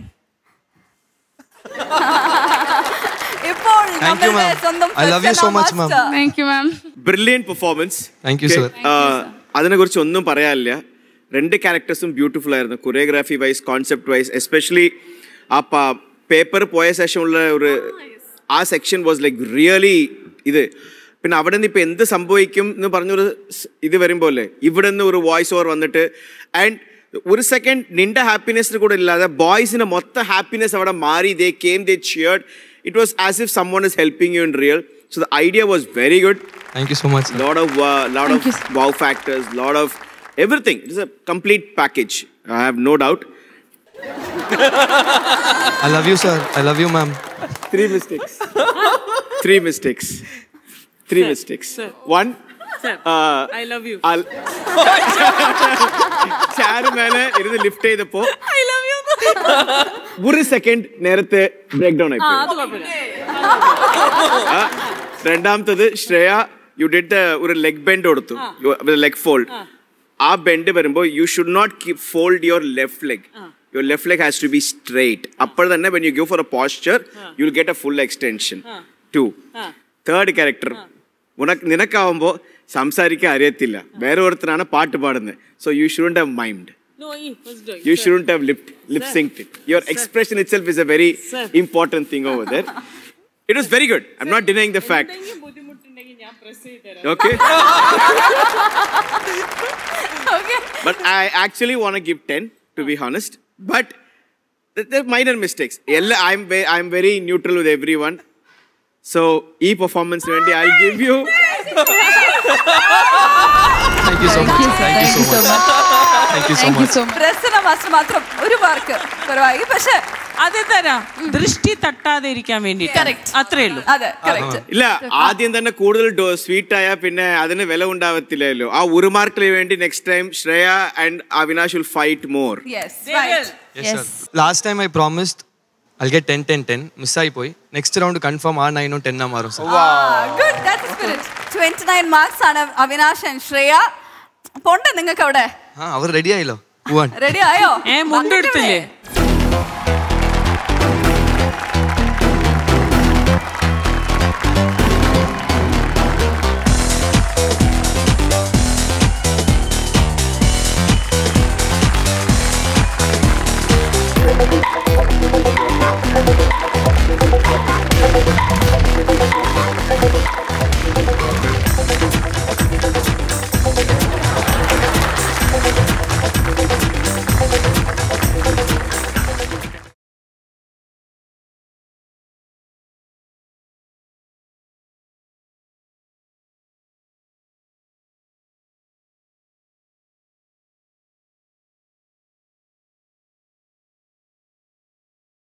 ഇപ്പോൾ Thank you, നമ്മളുടെ ma'am. സ്വന്തം I love you so much, ma'am. master. Thank you ma'am brilliant performance Thank you, sir. അതിനെ കുറിച്ച് ഒന്നും പറയാനില്ല രണ്ട് ക്യാരക്ടേഴ്സും ബ്യൂട്ടിഫുൾ ആയിരുന്നു choreography wise concept wise especially ആ പേപ്പർ പോയ ശേഷം ഉള്ള ഒരു ആ സെക്ഷൻ വാസ് ലൈക്ക് റിയലി ഇത് പിന്നെ അവിടെ നിന്ന് ഇപ്പം എന്ത് സംഭവിക്കും എന്ന് പറഞ്ഞൊരു സ് ഇത് വരുമ്പോൾ അല്ലേ ഇവിടെ നിന്ന് ഒരു വോയിസ് ഓവർ വന്നിട്ട് ആൻഡ് ഒരു സെക്കൻഡ് നിന്റെ ഹാപ്പിനെസ്സിന് കൂടെ ഇല്ലാതെ ബോയ്സിന് മൊത്തം ഹാപ്പിനെസ് അവിടെ മാറി they came they cheered it was as if some one is helping you in real so the idea was very good Thank you so much. sir. lot of uh, lot of wow factors, lot of everything. It's a complete package. I have no doubt. I love you, sir. I love you, ma'am. Three mistakes. Three mistakes. Three mistakes. One. Uh, I love you I'll ചാര് മേലെ ഇരുന്ന് ലിഫ്റ്റ് ചെയ്തപ്പോ ഒരു സെക്കൻഡ് നേരത്തെ ബ്രേക്ക് ഡൗൺ ആയി അത് കുഴപ്പമില്ല ആ, രണ്ടാമത്തത് ശ്രേയ യു ഡിഡ് ഒരു ലെഗ് ബെൻഡ് കൊടുത്തു ലെഗ് ഫോൾഡ് ആ ബെൻഡ് വരുമ്പോൾ you should not keep fold your left leg your left leg has to be straight അപ്പോൾ തന്നെ when you give four a posture you will get a full extension to third character ഉനക്ക് നിനക്കാവുമ്പോൾ സംസാരിക്കാൻ അറിയത്തില്ല വേറെ ഒരുത്തനാണ് പാട്ട് പാടുന്നത് so you shouldn't have mind No, he was doing. You Sir. shouldn't have lip, lip Sir. synced it. Your Sir. expression itself is a very Sir. important thing over there. It was very good. I'm not denying the fact. Okay. But I actually want to give 10, to be honest. But minor mistakes എല്ലാ I'm I'm very neutral with everyone so ഈ പെർഫോമൻസിന് വേണ്ടി I give you Thank you so much. Thank you so much. Thank you so much. Prasanna master മാത്രം ഒരു മാർക്ക് കുറവായി പക്ഷെ അത് തരാം ദൃഷ്ടി തട്ടാതെ ഇരിക്കാൻ വേണ്ടി അത്രേ ഉള്ളൂ അതെ കറക്റ്റ് ഇല്ല ആദ്യം തന്നെ കൂടുതൽ സ്വീറ്റ് ആയ പിന്നെ അതിന് വില ഉണ്ടാവത്തില്ലല്ലോ ആ ഒരു മാർക്കിന് വേണ്ടി next time Shreya and Avinash will fight more yes right Yes, sir. Last time I promised I'll get 10 10 10. Miss అయిపోయి next round confirm ah nine ten మారు sir good that spirit 29 marks ആണ് അവിനാഷ് ആൻഡ് ശ്രേയ പോണ്ടേ നിങ്ങൾക്ക് അവിടെ അവർ റെഡി ആയല്ലോ പോവാൻ റെഡി ആയോ ഏ മുണ്ടെടുത്തില്ലേ